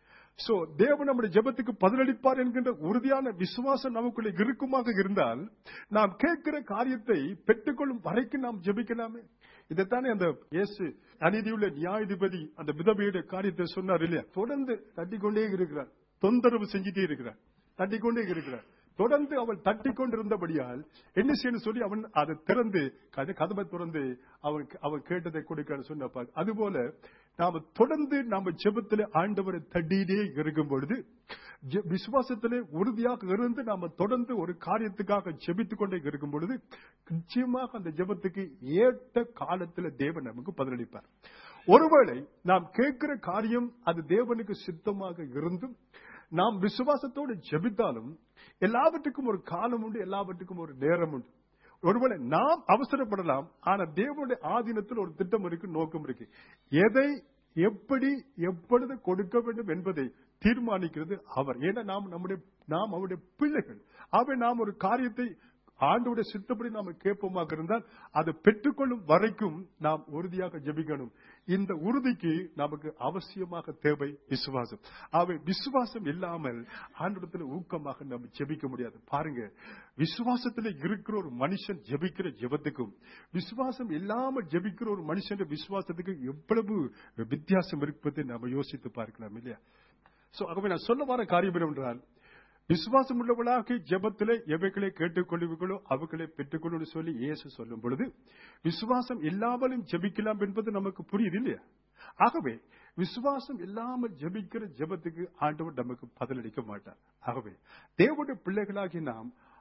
சோ தேவன் நம்முடைய ஜெபத்துக்கு பதிலளிப்பார் என்கின்ற உறுதியான விசுவாசம் நமக்குள்ள இருக்குமாக இருந்தால் நாம் கேட்கிற காரியத்தை பெற்றுக்கொள்ளும் வரைக்கும் நாம் ஜெபிக்கலாமே இதைத்தானே அந்த இயேசு அநீதியுள்ள நியாயாதிபதி அந்த விதவையுடைய காரியத்தை சொன்னார் இல்லையா தொடர்ந்து தட்டிக்கொண்டே இருக்கிறார் தொந்தரவு செஞ்சுட்டே இருக்கிறார் தட்டிக்கொண்டே இருக்கிறார் தொடர்ந்து அவள் தட்டி கொண்டிருந்தபடியால் என்ன செய்யணும் சொல்லி அவன் அதை திறந்து கத- கதவை திறந்து அவன் அவன் கேட்டதை கொடுக்க சொன்ன அதுபோல நாம தொடர்ந்து நாம ஜெபத்திலே ஆண்டவரை தட்டியிலே இருக்கும் பொழுது ஜெ- விசுவாசத்திலே உறுதியாக இருந்து நாம தொடர்ந்து ஒரு காரியத்துக்காக ஜெபித்துக் கொண்டே இருக்கும் பொழுது நிச்சயமாக அந்த ஜெபத்துக்கு ஏற்ற காலத்துல தேவன் நமக்கு பதிலளிப்பார் ஒருவேளை நாம் கேட்கிற காரியம் அது தேவனுக்கு சித்தமாக இருந்தும் நாம் விசுவாசத்தோடு ஜெபித்தாலும் எல்லாவற்றுக்கும் ஒரு காலம் உண்டு எல்லாவற்றுக்கும் ஒரு நேரம் உண்டு ஒருவேளை நாம் அவசரப்படலாம் ஆனா தேவனுடைய ஆதீனத்தில் ஒரு திட்டம் இருக்கு நோக்கம் இருக்கு எதை எப்படி எப்பொழுது கொடுக்க வேண்டும் என்பதை தீர்மானிக்கிறது அவர் ஏன்னா நாம் நம்முடைய நாம் அவருடைய பிள்ளைகள் அவை நாம் ஒரு காரியத்தை ஆண்டோட சித்தப்படி நாம கேட்போமாக இருந்தால் அதை பெற்றுக்கொள்ளும் வரைக்கும் நாம் உறுதியாக ஜெபிக்கணும் இந்த உறுதிக்கு நமக்கு அவசியமாக தேவை விசுவாசம் அவை விசுவாசம் இல்லாமல் ஆண்டோடத்தில் ஊக்கமாக நம்ம ஜெபிக்க முடியாது பாருங்க விசுவாசத்துல இருக்கிற ஒரு மனுஷன் ஜெபிக்கிற ஜெபத்துக்கும் விசுவாசம் இல்லாமல் ஜெபிக்கிற ஒரு மனுஷன் விசுவாசத்துக்கு எவ்வளவு வித்தியாசம் இருப்பதை நாம யோசித்து பார்க்கலாம் இல்லையா சோ ஆகவே நான் சொல்ல வர காரியம் என்னவென்றால் விசுவாசம் உள்ளவளாக ஜெபத்திலே எவைகளை கேட்டுக்கொள்வீர்களோ அவைகளை பெற்றுக்கொள்ளும் சொல்லி இயேசு சொல்லும் பொழுது விசுவாசம் இல்லாமலும் ஜெபிக்கலாம் என்பது நமக்கு புரியுது இல்லையா ஆகவே விசுவாசம் இல்லாமல் ஜெபிக்கிற ஜெபத்துக்கு ஆண்டவர் நமக்கு பதிலளிக்க மாட்டார் ஆகவே தேவனுடைய பிள்ளைகளாகி நாம்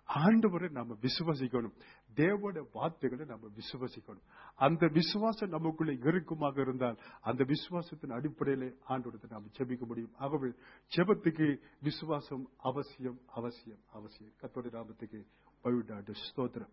ஆண்டவரை நாம விசுவாசிக்கணும் தேவோட வார்த்தைகளை நம்ம விசுவாசிக்கணும் அந்த விசுவாசம் நமக்குள்ள இருக்குமாக இருந்தால் அந்த விசுவாசத்தின் அடிப்படையிலே ஆண்டோடத்தை நாம் ஜெபிக்க முடியும் ஆகவே ஜெபத்துக்கு விசுவாசம் அவசியம் அவசியம் அவசியம் கத்தோட நாமத்துக்கு பவிடாண்டு ஸ்தோத்திரம்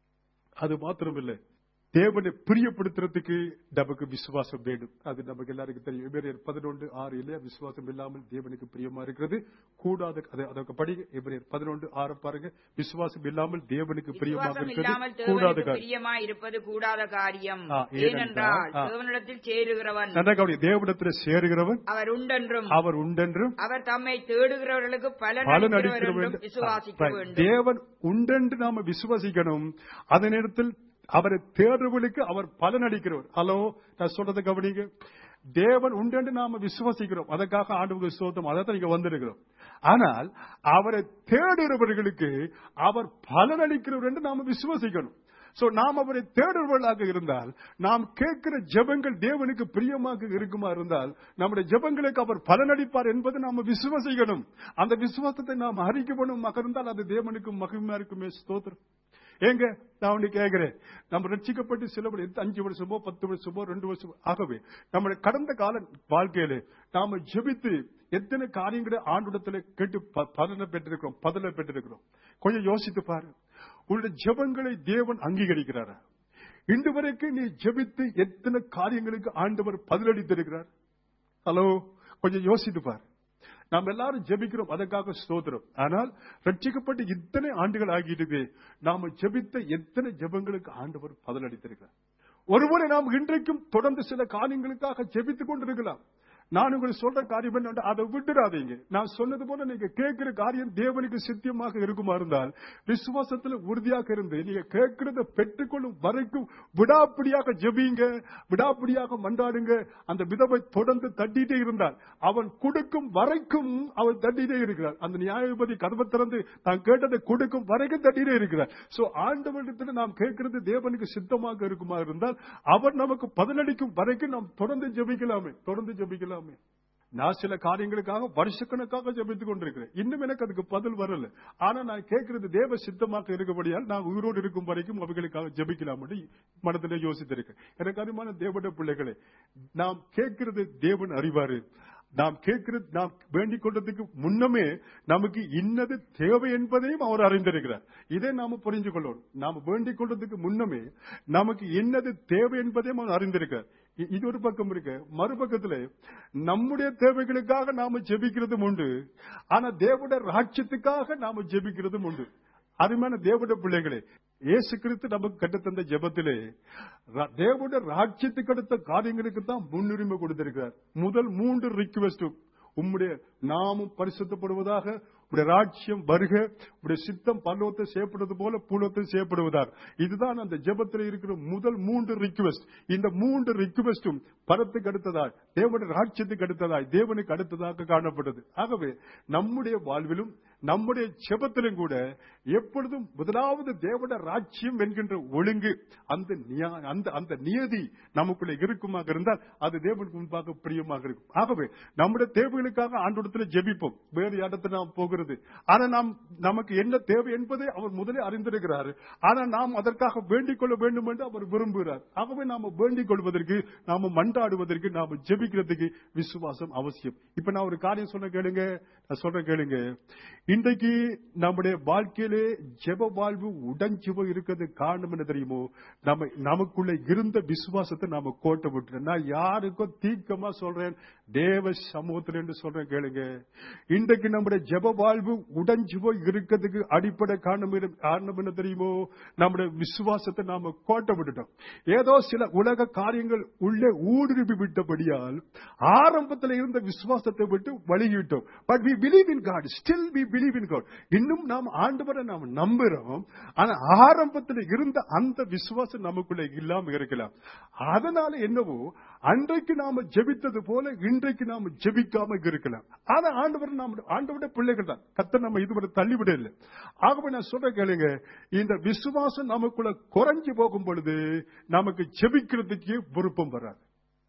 அது மாத்திரமில்லை தேவனை பிரியப்படுத்துறதுக்கு நமக்கு விசுவாசம் வேண்டும் அது நமக்கு எல்லாருக்கும் தெரியும் எபிரேயர் பதினொன்று ஆறு இல்லையா விசுவாசம் இல்லாமல் தேவனுக்கு பிரியமா இருக்கிறது கூடாத அதை அதற்கு படி எபிரேயர் பதினொன்று ஆறு பாருங்க விசுவாசம் இல்லாமல் தேவனுக்கு பிரியமாக விசுவாசம் இருக்கிறது இல்லாமல் கூடாத தேவனுக்கு காரியம் பிரியமா இருப்பது கூடாத காரியம் ஆ, ஏனென்றால், ஏனென்றால் ஆ. தேவனிடத்தில் சேருகிறவன் நல்லா கவனி தேவனிடத்தில் சேருகிறவன் அவர் உண்டென்றும் அவர் உண்டென்றும் அவர் தம்மை தேடுகிறவர்களுக்கு பலன் பலன் அளிக்கிறவர் அளிக்கிறவர் என்றும் விசுவாசிக்க என்று- வேண்டும் தேவன் உண்டென்று நாம விசுவாசிக்கணும் அதே நேரத்தில் அவரை தேடுறவர்களுக்கு அவர் பலன் அளிக்கிறவர் ஹலோ நான் சொல்றதை கவனிங்க தேவன் உண்டென்று நாம விசுவாசிக்கிறோம் அதற்காக ஆண்டு சோதம் அதை தான் இங்க வந்திருக்கிறோம் ஆனால் அவரை தேடுகிறவர்களுக்கு அவர் பலன் அளிக்கிறவர் என்று நாம விசுவாசிக்கணும் சோ நாம் அவரை தேடுபவர்களாக இருந்தால் நாம் கேட்கிற ஜெபங்கள் தேவனுக்கு பிரியமாக இருக்குமா இருந்தால் நம்முடைய ஜெபங்களுக்கு அவர் பலனளிப்பார் என்பதை நாம விசுவாசிக்கணும் அந்த விசுவாசத்தை நாம் அறிக்கப்படும் இருந்தால் அது தேவனுக்கு மகிமையா இருக்குமே ஸ்தோத்திரம் ஏங்க நான் ஒண்ணு கேட்கிறேன் நம்ம ரட்சிக்கப்பட்டு சில பேர் எந்த அஞ்சு வருஷமோ பத்து வருஷமோ ரெண்டு வருஷமோ ஆகவே நம்முடைய கடந்த கால வாழ்க்கையில நாம ஜெபித்து எத்தனை காரியங்களை ஆண்டுடத்துல கேட்டு ப- பலனை பெற்றிருக்கிறோம் பதிலை பெற்றிருக்கிறோம் கொஞ்சம் யோசித்து பாரு உன்னுடைய ஜெபங்களை தேவன் அங்கீகரிக்கிறாரா இன்று வரைக்கும் நீ ஜெபித்து எத்தனை காரியங்களுக்கு ஆண்டவர் பதிலளித்திருக்கிறார் ஹலோ கொஞ்சம் யோசித்து பார் நாம் எல்லாரும் ஜெபிக்கிறோம் அதற்காக ஸ்தோத்திரம் ஆனால் ரட்சிக்கப்பட்டு இத்தனை ஆண்டுகள் ஆகிட்டு நாம ஜெபித்த எத்தனை ஜெபங்களுக்கு ஆண்டவர் பதிலளித்திருக்கிறார் ஒருமுறை நாம் இன்றைக்கும் தொடர்ந்து சில காரியங்களுக்காக ஜெபித்துக் கொண்டிருக்கலாம் நான் உங்களுக்கு சொல்ற காரியம் என்ன அதை விட்டுடாதீங்க நான் சொன்னது போல நீங்க கேட்கிற காரியம் தேவனுக்கு சித்தியமாக இருக்குமா இருந்தால் விசுவாசத்துல உறுதியாக இருந்து நீங்க கேட்கிறத பெற்றுக்கொள்ளும் வரைக்கும் விடாப்பிடியாக ஜெபிங்க விடாப்பிடியாக மன்றாடுங்க அந்த விதவை தொடர்ந்து தட்டிட்டே இருந்தால் அவன் கொடுக்கும் வரைக்கும் அவன் தட்டிட்டே இருக்கிறார் அந்த நியாயபதி கதவை திறந்து தான் கேட்டதை கொடுக்கும் வரைக்கும் தட்டிட்டே இருக்கிறார் சோ ஆண்டவரிடத்தில் நாம் கேட்கிறது தேவனுக்கு சித்தமாக இருக்குமா இருந்தால் அவர் நமக்கு பதிலளிக்கும் வரைக்கும் நாம் தொடர்ந்து ஜெபிக்கலாமே தொடர்ந்து ஜெபிக்கலாமே நான் சில காரியங்களுக்காக வருஷக்கணக்காக ஜெபித்துக் கொண்டிருக்கிறேன் இன்னும் எனக்கு அதுக்கு பதில் வரல ஆனா நான் கேட்கிறது தேவ சித்தமாக இருக்கபடியால் நான் உயிரோடு இருக்கும் வரைக்கும் அவைகளுக்காக ஜெபிக்கலாம் மனதிலே யோசித்திருக்கேன் எனக்கு அறிமான தேவட பிள்ளைகளே நாம் கேட்கிறது தேவன் அறிவாரு நாம் கேட்கிறது நாம் வேண்டிக் கொண்டதுக்கு முன்னமே நமக்கு இன்னது தேவை என்பதையும் அவர் அறிந்திருக்கிறார் இதை நாம புரிஞ்சு கொள்ளணும் நாம் வேண்டிக் கொண்டதுக்கு முன்னமே நமக்கு என்னது தேவை என்பதையும் அவர் அறிந்திருக்கிறார் இ- இது ஒரு பக்கம் இருக்கு மறுபக்கத்துல நம்முடைய தேவைகளுக்காக நாம ஜெபிக்கிறதும் உண்டு ஆனா தேவட ராட்சியத்துக்காக நாம ஜெபிக்கிறதும் உண்டு அருமையான தேவட பிள்ளைகளே இயேசு கிறிஸ்து நமக்கு கற்றுத்தந்த ஜெபத்திலே ர- தேவனுடைய ராட்சியத்துக்கு அடுத்த காரியங்களுக்கு தான் முன்னுரிமை கொடுத்திருக்கிறார் முதல் மூன்று ரிக்வெஸ்ட் உம்முடைய நாமும் பரிசுத்தப்படுவதாக உடைய ராட்சியம் வருக உடைய சித்தம் பல்லவத்தை செய்யப்படுவது போல பூலத்தை செய்யப்படுவதாக இதுதான் அந்த ஜெபத்தில் இருக்கிற முதல் மூன்று ரிக்வெஸ்ட் இந்த மூன்று ரிக்வெஸ்டும் பரத்துக்கு அடுத்ததாய் தேவனுடைய ராட்சியத்துக்கு அடுத்ததாய் தேவனுக்கு அடுத்ததாக காணப்பட்டது ஆகவே நம்முடைய வாழ்விலும் நம்முடைய ஜெபத்திலும் கூட எப்பொழுதும் முதலாவது தேவட ராட்சியம் என்கின்ற ஒழுங்கு அந்த நியா- அந்த அந்த நியதி நமக்குள்ள இருக்குமாக இருந்தால் அது தேவனுக்கு முன்பாக பிரியமாக இருக்கும் ஆகவே நம்முடைய தேவைகளுக்காக ஆண்டோடத்தில் ஜெபிப்போம் வேறு இடத்துல நாம் போகிறது ஆனா நாம் நமக்கு என்ன தேவை என்பதை அவர் முதலே அறிந்திருக்கிறார் ஆனா நாம் அதற்காக வேண்டிக் கொள்ள வேண்டும் என்று அவர் விரும்புகிறார் ஆகவே நாம வேண்டிக் கொள்வதற்கு நாம மன்றாடுவதற்கு நாம ஜெபிக்கிறதுக்கு விசுவாசம் அவசியம் இப்ப நான் ஒரு காரியம் சொன்ன கேளுங்க நான் சொல்றேன் கேளுங்க இன்றைக்கு நம்முடைய வாழ்க்கையிலே ஜெப வாழ்வு உடஞ்சுவ இருக்கிறது காரணம் என்ன தெரியுமோ நம்ம நமக்குள்ள இருந்த விசுவாசத்தை நாம கோட்டை விட்டுறோம் நான் யாருக்கும் தீக்கமா சொல்றேன் தேவ சமூகத்தில் என்று சொல்றேன் கேளுங்க இன்றைக்கு நம்முடைய ஜெப வாழ்வு உடைஞ்சு போய் இருக்கிறதுக்கு அடிப்படை காரணம் என்ன- காரணம் என்ன தெரியுமோ நம்முடைய விசுவாசத்தை நாம கோட்டை விட்டுட்டோம் ஏதோ சில உலக காரியங்கள் உள்ளே ஊடுருவி விட்டபடியால் ஆரம்பத்தில் இருந்த விசுவாசத்தை விட்டு வழிகிட்டோம் but we believe in God still we believe in God இன்னும் நாம் ஆண்டவரை நாம் நம்புறோம் ஆனா ஆரம்பத்தில் இருந்த அந்த விசுவாசம் நமக்குள்ள இல்லாம இருக்கலாம் அதனால என்னவோ அன்றைக்கு நாம ஜெபித்தது போல இன்றைக்கு நாம ஜெபிக்காம இருக்கலாம் ஆனா ஆண்டவர் நாம் ஆண்டவருடைய பிள்ளைகள் தான் கத்த நம்ம இதுவரை தள்ளிவிட இல்லை ஆகவே நான் சொல்ற கேளுங்க இந்த விசுவாசம் நமக்குள்ள குறைஞ்சு போகும் பொழுது நமக்கு ஜெபிக்கிறதுக்கு விருப்பம் வராது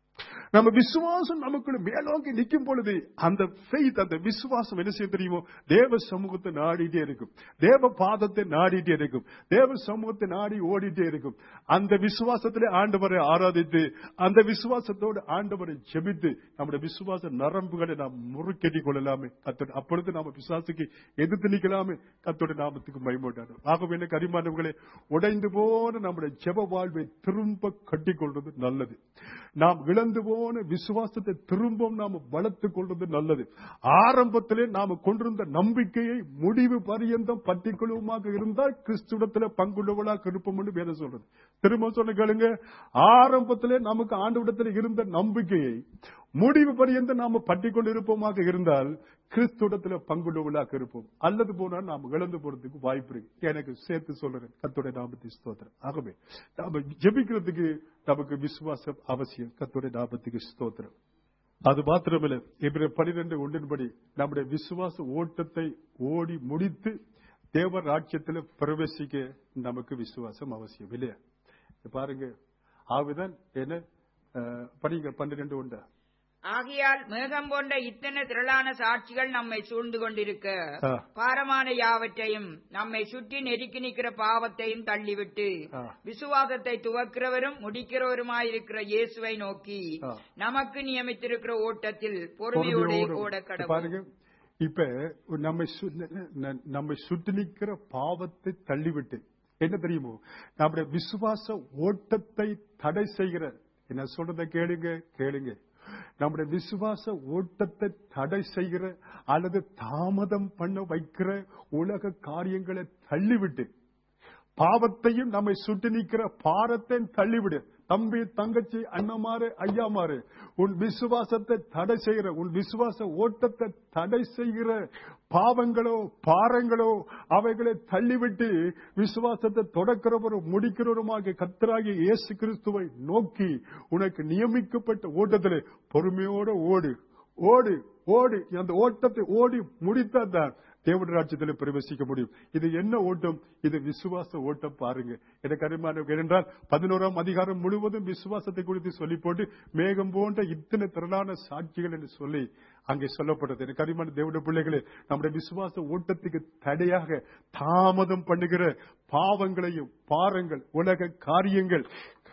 நம்ம விசுவாசம் நமக்குள்ள மேலோங்கி நிற்கும் பொழுது அந்த faith அந்த விசுவாசம் என்ன செய்ய தெரியுமோ தேவ சமூகத்தை நாடிட்டே இருக்கும் தேவ பாதத்தை நாடிட்டே இருக்கும் தேவ சமூகத்தை நாடி ஓடிட்டே இருக்கும் அந்த விசுவாசத்திலே ஆண்டவரை ஆராதித்து அந்த விசுவாசத்தோடு ஆண்டவரை ஜெபித்து நம்முடைய விசுவாச நரம்புகளை நாம் முறுக்கெட்டிக் கொள்ளலாமே கத்தோட அப்பொழுது நாம விசுவாசிக்கு எதிர்த்து நிற்கலாமே கத்தோட நாமத்துக்கு பயன்பட்டாரு ஆகவே என்ன கரிமானவர்களே உடைந்து போன நம்முடைய ஜெப வாழ்வை திரும்ப கட்டிக்கொள்வது நல்லது நாம் இழந்து போன விசுவாசத்தை திரும்பவும் நாம் வளர்த்துக் கொள்வது நல்லது ஆரம்பத்திலே நாம கொண்டிருந்த நம்பிக்கையை முடிவு பரியந்தம் பற்றிக்கொள்ளுமாக இருந்தால் கிறிஸ்துவத்துல பங்குள்ளவளாக இருப்போம் என்று வேதம் சொல்றது திரும்ப சொன்ன கேளுங்க ஆரம்பத்திலே நமக்கு ஆண்டவிடத்தில் இருந்த நம்பிக்கையை முடிவு பரியந்தம் நாம பற்றிக்கொண்டு இருப்போமாக இருந்தால் கிறிஸ்துவத்துல பங்குள்ளவளாக இருப்போம் அல்லது போனால் நாம் இழந்து போறதுக்கு வாய்ப்பு இருக்கு எனக்கு சேர்த்து சொல்றேன் கத்துடைய நாமத்தை ஸ்தோத்திரம் ஆகவே நாம ஜெபிக்கிறதுக்கு நமக்கு விசுவாசம் அவசியம் கத்துடைய நாமத்துக்கு ஸ்தோத்திரம் அது மாத்திரமல்ல இவர பனிரெண்டு ஒன்றின்படி நம்முடைய விசுவாச ஓட்டத்தை ஓடி முடித்து தேவ ராஜ்யத்தில் பிரவேசிக்க நமக்கு விசுவாசம் அவசியம் இல்லையா இப்ப பாருங்க ஆகுதான் என்ன அஹ், படிங்க பன்னிரெண்டு உண்டா ஆகையால் மேகம் போன்ற இத்தனை திரளான சாட்சிகள் நம்மை சூழ்ந்து கொண்டிருக்க ஆ. பாரமான யாவற்றையும் நம்மை சுற்றி நெருக்கி நிற்கிற பாவத்தையும் தள்ளிவிட்டு ஆ. விசுவாசத்தை துவக்கிறவரும் முடிக்கிறவருமாயிருக்கிற இயேசுவை நோக்கி ஆ. நமக்கு நியமித்திருக்கிற ஓட்டத்தில் பொறுமையோடு பொறுமையோடு ஓட இப்ப கடவுள் பாருங்க இப்ப நம்மை சு- ந- நம்மை சுற்றி நிற்கிற பாவத்தை தள்ளிவிட்டு என்ன தெரியுமோ நம்முடைய விசுவாச ஓட்டத்தை தடை செய்கிற என்ன சொல்றத கேளுங்க கேளுங்க நம்முடைய விசுவாச ஓட்டத்தை தடை செய்கிற அல்லது தாமதம் பண்ண வைக்கிற உலக காரியங்களை தள்ளிவிட்டு பாவத்தையும் நம்மை சுட்டி நிற்கிற பாரத்தை தள்ளிவிடு தம்பி தங்கச்சி அண்ணமாறு ஐயாமாறு உன் விசுவாசத்தை தடை செய்கிற உன் விசுவாச ஓட்டத்தை தடை செய்கிற பாவங்களோ பாரங்களோ அவைகளை தள்ளிவிட்டு விசுவாசத்தை தொடக்கிறவரும் முடிக்கிறவருமாக கத்தராகிய இயேசு கிறிஸ்துவை நோக்கி உனக்கு நியமிக்கப்பட்ட ஓட்டத்திலே பொறுமையோடு ஓடு ஓடு ஓடு அந்த ஓட்டத்தை ஓடி முடித்தாதான் தேவட ராஜ்யத்தில் பிரவேசிக்க முடியும் இது என்ன ஓட்டம் இது விசுவாச ஓட்டம் பாருங்க எனக்கு அருமையான என்றால் பதினோராம் அதிகாரம் முழுவதும் விசுவாசத்தை குறித்து சொல்லி போட்டு மேகம் போன்ற இத்தனை திரளான சாட்சிகள் என்று சொல்லி அங்கே சொல்லப்பட்டது எனக்கு அருமையான தேவட பிள்ளைகளே நம்முடைய விசுவாச ஓட்டத்துக்கு தடையாக தாமதம் பண்ணுகிற பாவங்களையும் பாரங்கள் உலக காரியங்கள்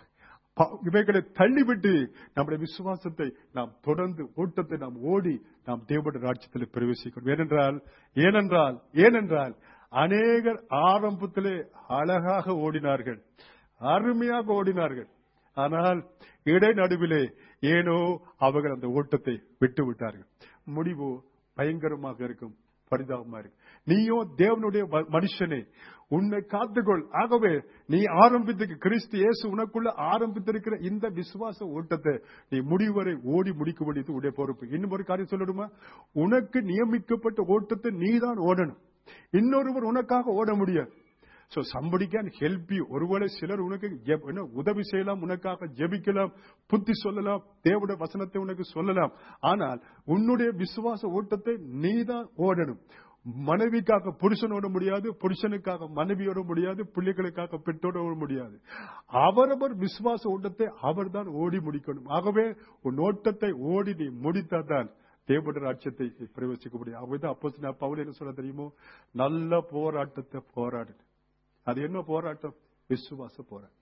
பா- இவைகளை தள்ளிவிட்டு நம்முடைய விசுவாசத்தை நாம் தொடர்ந்து ஓட்டத்தை நாம் ஓடி நாம் தேவனுடைய ராஜ்யத்தில் பிரவேசிக்கணும் ஏனென்றால் ஏனென்றால் ஏனென்றால் அநேகர் ஆரம்பத்திலே அழகாக ஓடினார்கள் அருமையாக ஓடினார்கள் ஆனால் இடைநடுவிலே ஏனோ அவர்கள் அந்த ஓட்டத்தை விட்டு விட்டார்கள் முடிவு பயங்கரமாக இருக்கும் பரிதாபமா இருக்கு நீயோ தேவனுடைய ம- மனுஷனே உன்னை காத்துக்கொள் ஆகவே நீ ஆரம்பித்து கிறிஸ்து இயேசு உனக்குள்ள ஆரம்பித்திருக்கிற இந்த விசுவாச ஓட்டத்தை நீ முடிவரை ஓடி முடிக்க வேண்டியது உடைய பொறுப்பு இன்னும் ஒரு காரியம் சொல்லணுமா உனக்கு நியமிக்கப்பட்ட ஓட்டத்தை நீதான் ஓடணும் இன்னொருவர் உனக்காக ஓட முடியாது so somebody can help you ஒருவேளை சிலர் உனக்கு ஜெப- என்ன, உதவி செய்யலாம் உனக்காக ஜெபிக்கலாம் புத்தி சொல்லலாம் தேவனுடைய வசனத்தை உனக்கு சொல்லலாம் ஆனால் உன்னுடைய விசுவாச ஓட்டத்தை நீதான் ஓடணும் மனைவிக்காக புருஷன் ஓட முடியாது புருஷனுக்காக மனைவி ஓட முடியாது பிள்ளைகளுக்காக பெற்றோட ஓட முடியாது அவரவர் விசுவாச ஓட்டத்தை அவர்தான் ஓடி முடிக்கணும் ஆகவே உன் ஓட்டத்தை ஓடி நீ முடித்தாதான் தேவனுடைய ராட்சியத்தை பிரவேசிக்க முடியும் ஆகவேதான் அப்போ பவுல் என்ன சொல்ல தெரியுமோ நல்ல போராட்டத்தை போராடு அது என்ன போராட்டம் விசுவாச போராட்டம்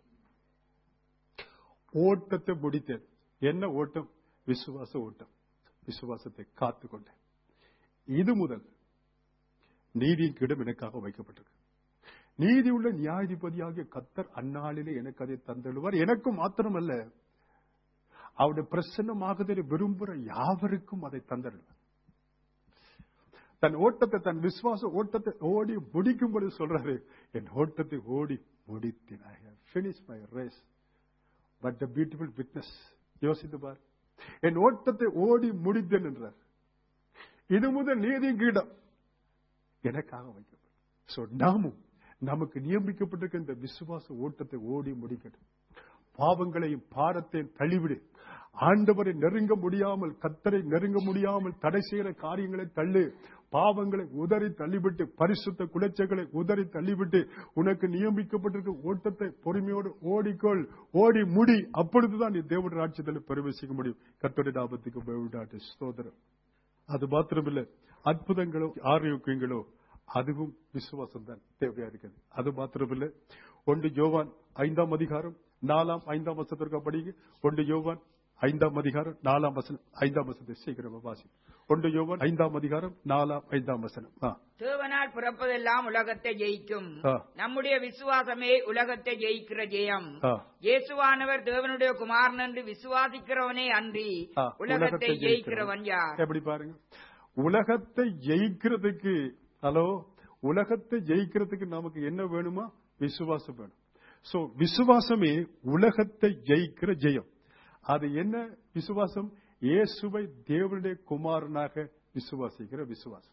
ஓட்டத்தை முடித்தேன் என்ன ஓட்டம் விசுவாச ஓட்டம் விசுவாசத்தை காத்துக்கொண்டேன் இது முதல் நீதியின் கிடம் எனக்காக வைக்கப்பட்டிருக்கு நீதி உள்ள நியாயாதிபதியாகிய கத்தர் அந்நாளிலே எனக்கு அதை தந்தழுவார் எனக்கு மாத்திரமல்ல அவருடைய பிரசன்னமாகுதலை விரும்புகிற யாவருக்கும் அதை தந்தருவார் தன் ஓட்டத்தை தன் விசுவாச ஓட்டத்தை ஓடி முடிக்கும் பொழுது சொல்றாரு என் ஓட்டத்தை ஓடி முடித்தேன் I have finish my race but the beautiful witness யோசித்து பார் என் ஓட்டத்தை ஓடி முடித்தேன் என்றார் இது முதல் நீதியின் கீடம் எனக்காக வைக்கப்படும் சோ நாமும் நமக்கு நியமிக்கப்பட்டிருக்க இந்த விசுவாச ஓட்டத்தை ஓடி முடிக்கட்டும் பாவங்களையும் பாரத்தையும் தள்ளிவிடு ஆண்டவரை நெருங்க முடியாமல் கத்தரை நெருங்க முடியாமல் தடை செய்கிற காரியங்களை தள்ளு பாவங்களை உதறி தள்ளிவிட்டு பரிசுத்த குலைச்சைகளை உதறி தள்ளிவிட்டு உனக்கு நியமிக்கப்பட்டிருக்க ஓட்டத்தை பொறுமையோடு ஓடிக்கொள் ஓடி முடி அப்பொழுதுதான் நீ தேவனுடைய ராட்சியத்தில் பிரவேசிக்க முடியும் கத்தோடைய லாபத்துக்கு போய்விடாட்டு ஸ்தோத்திரம் அது மாத்திரமில்லை அற்புதங்களோ ஆரோக்கியங்களோ அதுவும் விசுவாசம் தான் தேவையா இருக்குது அது மாத்திரமில்லை ஒன்று யோவான் ஐந்தாம் அதிகாரம் நாலாம் ஐந்தாம் வசத்திற்கு படிங்க ஒன்று யோவான் ஐந்தாம் அதிகாரம் நாலாம் வசனம் ஐந்தாம் வசனத்தை சீக்கிரமா வாசி ஒன்று யோவான் ஐந்தாம் அதிகாரம் நாலாம் ஐந்தாம் வசனம் ஆ, தேவனால் பிறப்பதெல்லாம் உலகத்தை ஜெயிக்கும் ஆ. நம்முடைய விசுவாசமே உலகத்தை ஜெயிக்கிற ஜெயம் ஆ. இயேசுவானவர் தேவனுடைய குமாரன் என்று விசுவாசிக்கிறவனே அன்றி ஆ, உலகத்தை ஜெயிக்கிறவன் யார் எப்படி பாருங்க உலகத்தை ஜெயிக்கிறதுக்கு ஹலோ உலகத்தை ஜெயிக்கிறதுக்கு நமக்கு என்ன வேணுமா விசுவாசம் வேணும் சோ விசுவாசமே உலகத்தை ஜெயிக்கிற ஜெயம் அது என்ன விசுவாசம் இயேசுவை தேவனுடைய குமாரனாக விசுவாசிக்கிற விசுவாசம்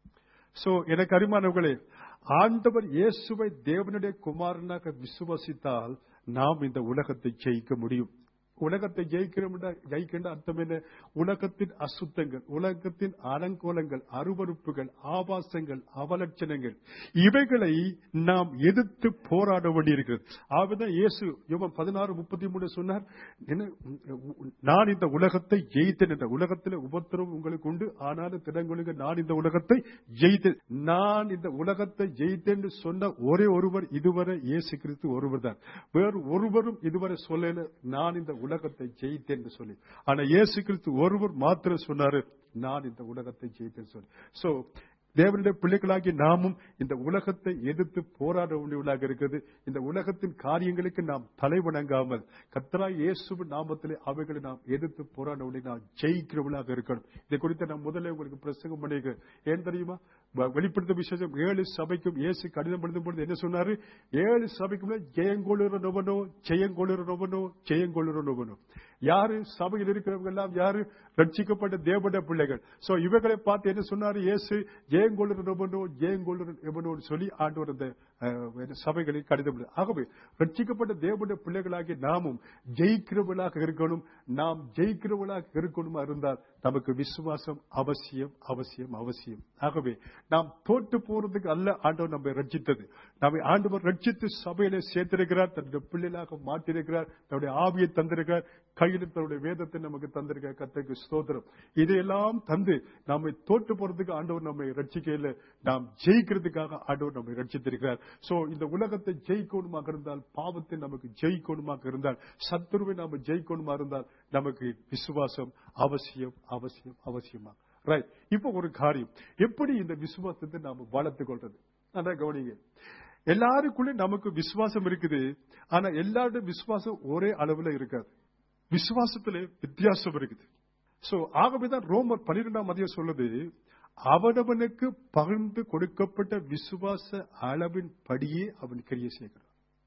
சோ எனக்கு அருமானவர்களே ஆண்டவர் இயேசுவை தேவனுடைய குமாரனாக விசுவாசித்தால் நாம் இந்த உலகத்தை ஜெயிக்க முடியும் உலகத்தை ஜெயிக்கிறோம் ஜெயிக்கின்ற அர்த்தம் என்ன உலகத்தின் அசுத்தங்கள் உலகத்தின் அலங்கோலங்கள் அருவறுப்புகள் ஆபாசங்கள் அவலட்சணங்கள் இவைகளை நாம் எதிர்த்து போராட வேண்டியிருக்கிறது ஆகதான் இயேசு யோவான் பதினாறு முப்பத்தி மூணு சொன்னார் என்ன, நான் இந்த உலகத்தை ஜெயித்தேன் என்ற உலகத்தில் உபத்திரவம் உங்களுக்கு உண்டு ஆனாலும் திடங்கொழுங்க நான் இந்த உலகத்தை ஜெயித்தேன் நான் இந்த உலகத்தை ஜெயித்தேன் என்று சொன்ன ஒரே ஒருவர் இதுவரை இயேசு கிறிஸ்து ஒருவர் தான் வேறு ஒருவரும் இதுவரை சொல்லல நான் இந்த உலகத்தை ஜெயித்தேன் என்று சொல்லி ஆனா இயேசு கிறிஸ்து ஒருவர் மாத்திரம் சொன்னாரு நான் இந்த உலகத்தை ஜெயித்தேன் சொல்லி சோ தேவனுடைய பிள்ளைகளாகி நாமும் இந்த உலகத்தை எதிர்த்து போராட வேண்டியவர்களாக இருக்கிறது இந்த உலகத்தின் காரியங்களுக்கு நாம் தலை வணங்காமல் கத்தராய் இயேசுவின் நாமத்திலே அவைகளை நாம் எதிர்த்து போராட வேண்டிய நாம் ஜெயிக்கிறவர்களாக இருக்கணும் இதை குறித்து நான் முதல்ல உங்களுக்கு பிரசங்கம் பண்ணியிருக்கேன் ஏன் தெரியுமா வ- வெளிப்படுத்த விசேஷம் ஏழு சபைக்கும் இயேசு கடிதம் எழுதும் பொழுது என்ன சொன்னாரு ஏழு சபைக்கும் ஜெயங்கொள்ளுற நோவனோ ஜெயங்கொள்ளுற நோவனோ ஜெயங்கொள்ளுற நோவனோ யாரு சபையில் இருக்கிறவங்க எல்லாம் யாரு ரட்சிக்கப்பட்ட தேவனுடைய பிள்ளைகள் சோ இவர்களை பார்த்து என்ன சொன்னாரு இயேசு ஜெயங்கொள்ளுற நோவனோ ஜெயங்கொள்ளுற எவனோன்னு சொல்லி ஆண்டவர் அந்த அஹ், என்ன சபைகளில் கடிதம் எழுது. ஆகவே ரட்சிக்கப்பட்ட தேவனுடைய பிள்ளைகளாகி நாமும் ஜெயிக்கிறவர்களாக இருக்கணும் நாம் ஜெயிக்கிறவர்களாக இருக்கணுமா இருந்தால் நமக்கு விசுவாசம் அவசியம் அவசியம் அவசியம் ஆகவே நாம் தோற்று போறதுக்கு அல்ல ஆண்டவர் நம்மை ரட்சித்தது நம்மை ஆண்டவர் ரட்சித்து சபையிலே சேர்த்திருக்கிறார் தன்னுடைய பிள்ளைகளாக மாற்றிருக்கிறார் தன்னுடைய ஆவியை தந்திருக்கிறார் கையில் தன்னுடைய வேதத்தை நமக்கு தந்திருக்கிறார் கத்தருக்கு ஸ்தோத்திரம் இதையெல்லாம் தந்து நம்மை தோற்று போறதுக்கு ஆண்டவர் நம்மை ரட்சிக்கையில் நாம் ஜெயிக்கிறதுக்காக ஆண்டவர் நம்மை ரட்சித்திருக்கிறார் சோ இந்த உலகத்தை ஜெயிக்கணுமாக இருந்தால் பாவத்தை நமக்கு ஜெயிக்கணுமாக இருந்தால் சத்துருவை நாம ஜெயிக்கணுமா இருந்தால் நமக்கு விசுவாசம் அவசியம் அவசியம் அவசியமா ரைட் இப்போ ஒரு காரியம் எப்படி இந்த விசுவாசத்தை நாம வளர்த்துக் கொள்றது அதான் கவனிங்க எல்லாருக்குள்ளே நமக்கு விசுவாசம் இருக்குது ஆனா எல்லாருடைய விசுவாசம் ஒரே அளவுல இருக்காது விசுவாசத்துல வித்தியாசம் இருக்குது சோ ஆகவேதான் ரோமர் பன்னிரெண்டாம் அதிகம் சொல்லுது அவனவனுக்கு பகிர்ந்து கொடுக்கப்பட்ட விசுவாச அளவின் படியே அவன் கிரியை செய்கிறான்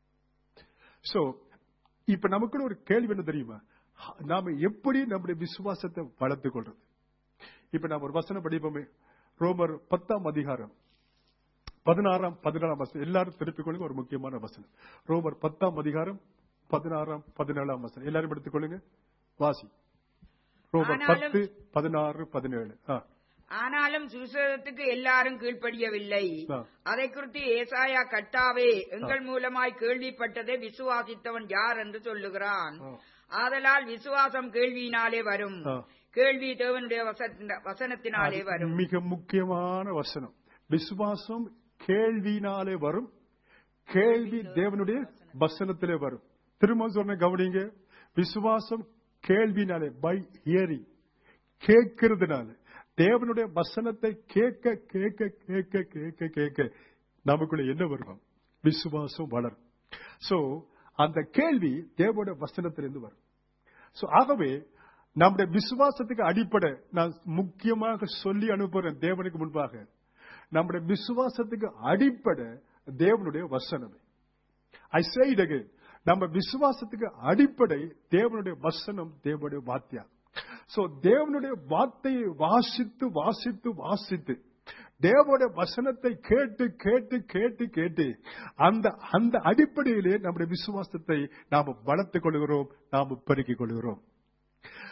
சோ இப்ப நமக்குள்ள ஒரு கேள்வி என்ன தெரியுமா நாம எப்படி நம்முடைய விசுவாசத்தை வளர்த்துக் கொள்றது இப்ப நாம் ஒரு வசனம் படிப்போமே ரோமர் பத்தாம் அதிகாரம் பதினாறாம் பதினேழாம் வசனம் எல்லாரும் திருப்பிக் கொள்ளுங்க ஒரு முக்கியமான வசனம் ரோமர் பத்தாம் அதிகாரம் பதினாறாம் பதினேழாம் வசனம் எல்லாரும் எடுத்துக்கொள்ளுங்க வாசி ரோமர் ஆனாலும்- பத்து பதினாறு பதினேழு ஆ, ஆனாலும் சுவிசேஷத்துக்கு எல்லாரும் கீழ்ப்படியவில்லை ஆ. அதை குறித்து ஏசாயா கட்டாவே எங்கள் மூலமாய் கேள்விப்பட்டதை விசுவாசித்தவன் யார் என்று சொல்லுகிறான் ஆ. ஆதலால் விசுவாசம் கேள்வியினாலே வரும் ஆ. கேள்வி தேவனுடைய வசன- வசனத்தினாலே அது வரும் மிக முக்கியமான வசனம் விசுவாசம் கேள்வினாலே வரும் கேள்வி தேவனுடைய வசனத்திலே வரும் திரும்ப சொன்ன கவனிங்க விசுவாசம் கேள்வினாலே பை ஹியரிங் கேட்கிறதுனால தேவனுடைய வசனத்தை கேட்க கேட்க கேட்க கேட்க கேட்க நமக்குள்ள என்ன வரும் விசுவாசம் வளரும் சோ அந்த கேள்வி தேவனுடைய வசனத்திலிருந்து வரும் சோ ஆகவே நம்முடைய விசுவாசத்துக்கு அடிப்படை நான் முக்கியமாக சொல்லி அனுப்புறேன் தேவனுக்கு முன்பாக நம்முடைய விசுவாசத்துக்கு அடிப்படை தேவனுடைய வசனமே ஐ say it again நம்ம விசுவாசத்துக்கு அடிப்படை தேவனுடைய வசனம் தேவனுடைய வாத்தியா சோ தேவனுடைய வார்த்தையை வாசித்து வாசித்து வாசித்து தேவனுடைய வசனத்தை கேட்டு கேட்டு கேட்டு கேட்டு அந்த அந்த அடிப்படையிலே நம்முடைய விசுவாசத்தை நாம் வளர்த்துக் கொள்கிறோம் நாம் பெருக்கிக் கொள்கிறோம்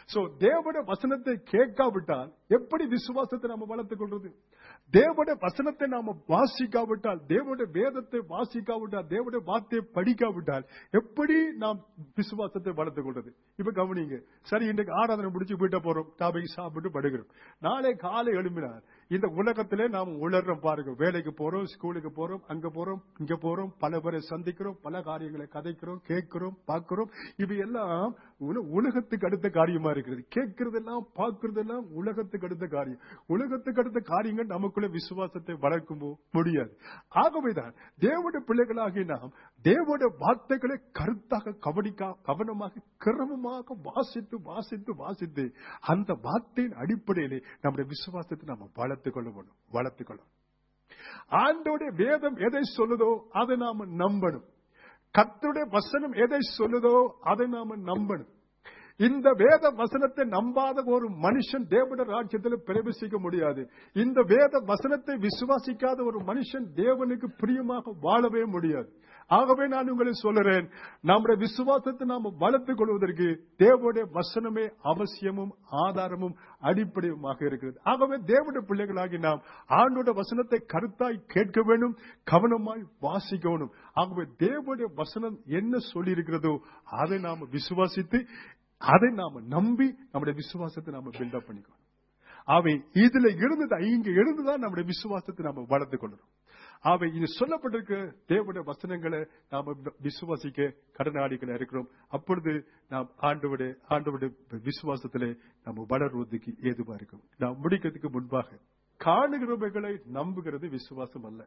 சோ தேவனுடைய வசனத்தை கேட்காவிட்டால் எப்படி விசுவாசத்தை நாம வளர்த்துக் கொள்றது தேவனுடைய வசனத்தை நாம வாசிக்காவிட்டால் தேவனுடைய வேதத்தை வாசிக்காவிட்டால் தேவனுடைய வார்த்தையை படிக்காவிட்டால் எப்படி நாம் விசுவாசத்தை வளர்த்துக் கொள்றது இப்ப கவனிங்க சரி இன்றைக்கு ஆராதனை முடிச்சு வீட்டை போறோம் டாபிக் சாப்பிட்டு படுகிறோம் நாளை காலை எழுப்பினார் இந்த உலகத்திலே நாம் உணர்றோம் பாருங்க வேலைக்கு போறோம் ஸ்கூலுக்கு போறோம் அங்க போறோம் இங்க போறோம் பல பேரை சந்திக்கிறோம் பல காரியங்களை கதைக்கிறோம் கேட்கிறோம் பார்க்கிறோம் இவை எல்லாம் உல- உலகத்துக்கு அடுத்த காரியமா இருக்கிறது கேட்கறதெல்லாம் பார்க்கறதெல்லாம் உலகத்துக்கு அடுத்த காரியம் உலகத்துக்கு அடுத்த காரியங்கள் நமக்குள்ள விசுவாசத்தை வளர்க்கும் போ- முடியாது ஆகவேதான் தேவனுடைய பிள்ளைகளாகி நாம் தேவனுடைய வார்த்தைகளை கருத்தாக கவனிக்கா கவனமாக கிரமமாக வாசித்து வாசித்து வாசித்து அந்த வார்த்தையின் அடிப்படையிலே நம்முடைய விசுவாசத்தை நம்ம வளர்த்துக் கொள்ள வேண்டும் வளர்த்துக் கொள்ளணும் ஆண்டோடைய வேதம் எதை சொல்லுதோ அதை நாம நம்பணும் கர்த்தருடைய வசனம் எதை சொல்லுதோ அதை நாம நம்பணும் இந்த வேத வசனத்தை நம்பாத ஒரு மனுஷன் தேவனுடைய ராஜ்யத்தில் பிரவேசிக்க முடியாது இந்த வேத வசனத்தை விசுவாசிக்காத ஒரு மனுஷன் தேவனுக்கு பிரியமாக வாழவே முடியாது ஆகவே நான் உங்களை சொல்லுறேன் நம்முடைய விசுவாசத்தை நாம் வளர்த்துக் கொள்வதற்கு தேவனுடைய வசனமே அவசியமும் ஆதாரமும் அடிப்படையுமாக இருக்கிறது ஆகவே தேவனுடைய பிள்ளைகளாகி நாம் ஆண்டோட வசனத்தை கருத்தாய் கேட்க வேண்டும் கவனமாய் வாசிக்க வேண்டும் ஆகவே தேவனுடைய வசனம் என்ன சொல்லி இருக்கிறதோ அதை நாம் விசுவாசித்து அதை நாம நம்பி நம்முடைய விசுவாசத்தை நாம பில்டப் பண்ணிக்கணும் அவை இதுல இருந்துதான் இங்க இருந்துதான் நம்முடைய விசுவாசத்தை நாம வளர்த்துக் கொள்ளணும் அவை இது சொல்லப்பட்டிருக்க தேவனுடைய வசனங்களை நாம விசுவாசிக்க கடனாளிகளா இருக்கிறோம் அப்பொழுது நாம் ஆண்டவுடைய ஆண்டவுடைய விசுவாசத்திலே நம்ம வளர்வதற்கு ஏதுவா இருக்கும் நாம் முடிக்கிறதுக்கு முன்பாக காணுகிறவைகளை நம்புகிறது விசுவாசம் அல்ல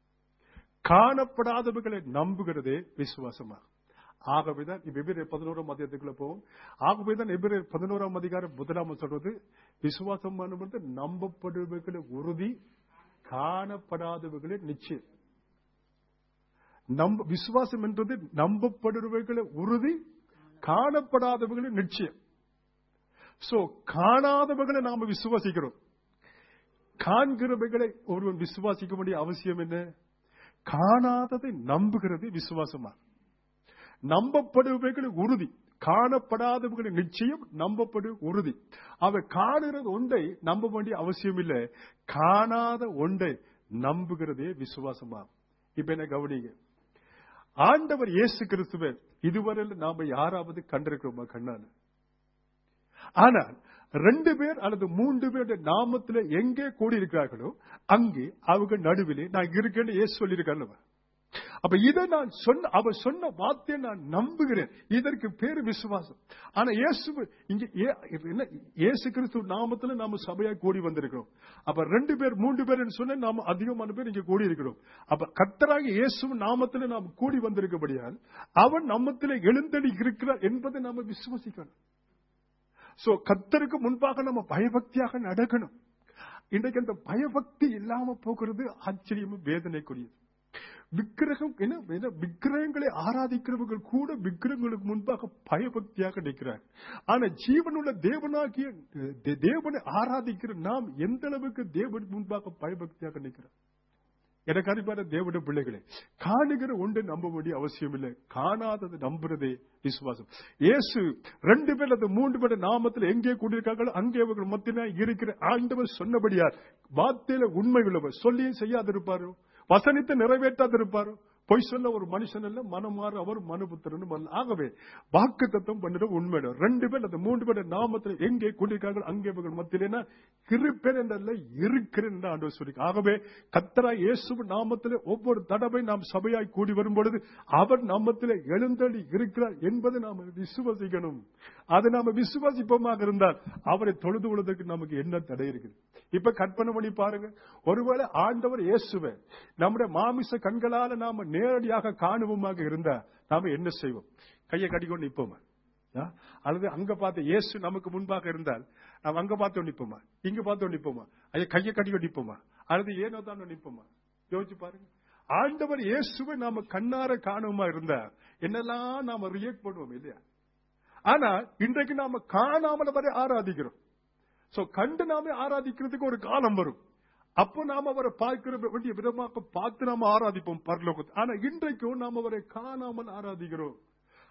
காணப்படாதவைகளை நம்புகிறதே விசுவாசமாகும் ஆகவேதான் எபிரேயர் பதினோராம் அதிகாரத்துக்குள்ள போவோம் ஆகவேதான் எபிரேயர் பதினோராம் அதிகாரம் முதலாம் சொல்றது விசுவாசம் என்பது நம்பப்படுபவர்களை உறுதி காணப்படாதவர்களே நிச்சயம் நம்ப விசுவாசம் என்றது நம்பப்படுபவர்களை உறுதி காணப்படாதவர்களே நிச்சயம் சோ காணாதவர்களை நாம விசுவாசிக்கிறோம் காண்கிறவைகளை ஒருவன் விசுவாசிக்க வேண்டிய அவசியம் என்ன காணாததை நம்புகிறது விசுவாசமா நம்பப்படுபவைகளை உறுதி காணப்படாதவர்களை நிச்சயம் நம்பப்படு உறுதி அவ காணுகிறது ஒன்றை நம்ப வேண்டிய அவசியம் இல்லை காணாத ஒன்றை நம்புகிறதே விசுவாசமா இப்ப என்ன கவனிங்க ஆண்டவர் இயேசு கிறிஸ்துவர் இதுவரையில் நாம யாராவது கண்டிருக்கிறோமா கண்ணால ஆனால் ரெண்டு பேர் அல்லது மூன்று பேருடைய நாமத்துல எங்கே கூடியிருக்கிறார்களோ அங்கே அவங்க நடுவிலே நான் இருக்கேன்னு இயேசு சொல்லியிருக்காரு அப்ப இதை நான் சொன்ன அவர் சொன்ன வார்த்தையை நான் நம்புகிறேன் இதற்கு பேரு விசுவாசம் ஆனா இயேசு இங்க ஏ- என்ன இயேசு கிறிஸ்து நாமத்துல நாம சபையா கூடி வந்திருக்கிறோம் அப்ப ரெண்டு பேர் மூன்று பேர் சொன்ன நாம அதிகமான பேர் இங்க கூடி இருக்கிறோம் அப்ப கத்தராக இயேசு நாமத்துல நாம் கூடி வந்திருக்கபடியால் அவன் நம்மத்திலே எழுந்தடி இருக்கிறார் என்பதை நாம விசுவசிக்கணும் சோ கத்தருக்கு முன்பாக நம்ம பயபக்தியாக நடக்கணும் இன்றைக்கு அந்த பயபக்தி இல்லாம போகிறது ஆச்சரியமும் வேதனைக்குரியது விக்கிரகம் என்ன என்ன விக்கிரகங்களை ஆராதிக்கிறவர்கள் கூட விக்கிரகங்களுக்கு முன்பாக பயபக்தியாக நிற்கிறார் ஆனா ஜீவனுள்ள தேவனாகிய தே- தேவனை ஆராதிக்கிற நாம் எந்த அளவுக்கு தேவன் முன்பாக பயபக்தியாக நிற்கிறோம் எனக்கு அனுப்பான தேவனுடைய பிள்ளைகளே காணுகிற ஒன்று நம்ப வேண்டிய அவசியம் இல்லை காணாதது நம்புறதே விசுவாசம் இயேசு ரெண்டு பேர் அல்லது மூன்று பேர் நாமத்தில் எங்கே கூடியிருக்காங்களோ அங்கே அவர்கள் மத்தியில இருக்கிற ஆண்டவர் சொன்னபடியார் வார்த்தையில உண்மை உள்ளவர் சொல்லியும் செய்யாதிருப்பாரோ வசனித்து நிறைவேற்றாதிருப்பாரோ பொய் சொன்ன ஒரு மனுஷன் அல்ல மனமாறு அவர் மனுபுத்திரன் அல்ல ஆகவே வாக்கு தத்துவம் பண்ணுற உண்மை ரெண்டு பேர் அந்த மூன்று பேர் நாமத்தில் எங்கே கூடியிருக்கார்கள் அங்கே இவர்கள் மத்தியிலே இருப்பேன் என்றல்ல இருக்கிறேன் என்று ஆண்டவர் சொல்லி ஆகவே கத்தரா இயேசு நாமத்திலே ஒவ்வொரு தடவை நாம் சபையாய் கூடி வரும் பொழுது அவர் நாமத்திலே எழுந்தடி இருக்கிறார் என்பதை நாம் விசுவசிக்கணும் அதை நாம விசுவாசிப்போமாக இருந்தால் அவரை தொழுது கொள்வதற்கு நமக்கு என்ன தடை இருக்குது இப்ப கற்பனை பண்ணி பாருங்க ஒருவேளை ஆண்டவர் இயேசுவை நம்முடைய மாமிச கண்களால நாம நேரடியாக காணுவோமாக இருந்தா நாம என்ன செய்வோம் கையை கட்டிக்கொண்டு நிப்போமா ஆ? அல்லது அங்க பார்த்து இயேசு நமக்கு முன்பாக இருந்தால் நாம் அங்க பார்த்து நிப்போமா இங்க பார்த்து நிப்போமா ஐயா கையை கட்டிக்கொண்டு நிப்போமா அல்லது ஏனோ தான் நிப்போமா யோசிச்சு பாருங்க ஆண்டவர் இயேசுவை நாம கண்ணார காணுமா இருந்தா என்னெல்லாம் நாம ரியாக்ட் பண்ணுவோம் இல்லையா ஆனா இன்றைக்கு நாம காணாமல் வரை ஆராதிக்கிறோம் சோ கண்டு நாம ஆராதிக்கிறதுக்கு ஒரு காலம் வரும் அப்போ நாம அவரை பார்க்கிற வேண்டிய விதமாக பார்த்து நாம ஆராதிப்போம் பரலோகத்தை ஆனா இன்றைக்கும் நாம அவரை காணாமல் ஆராதிக்கிறோம்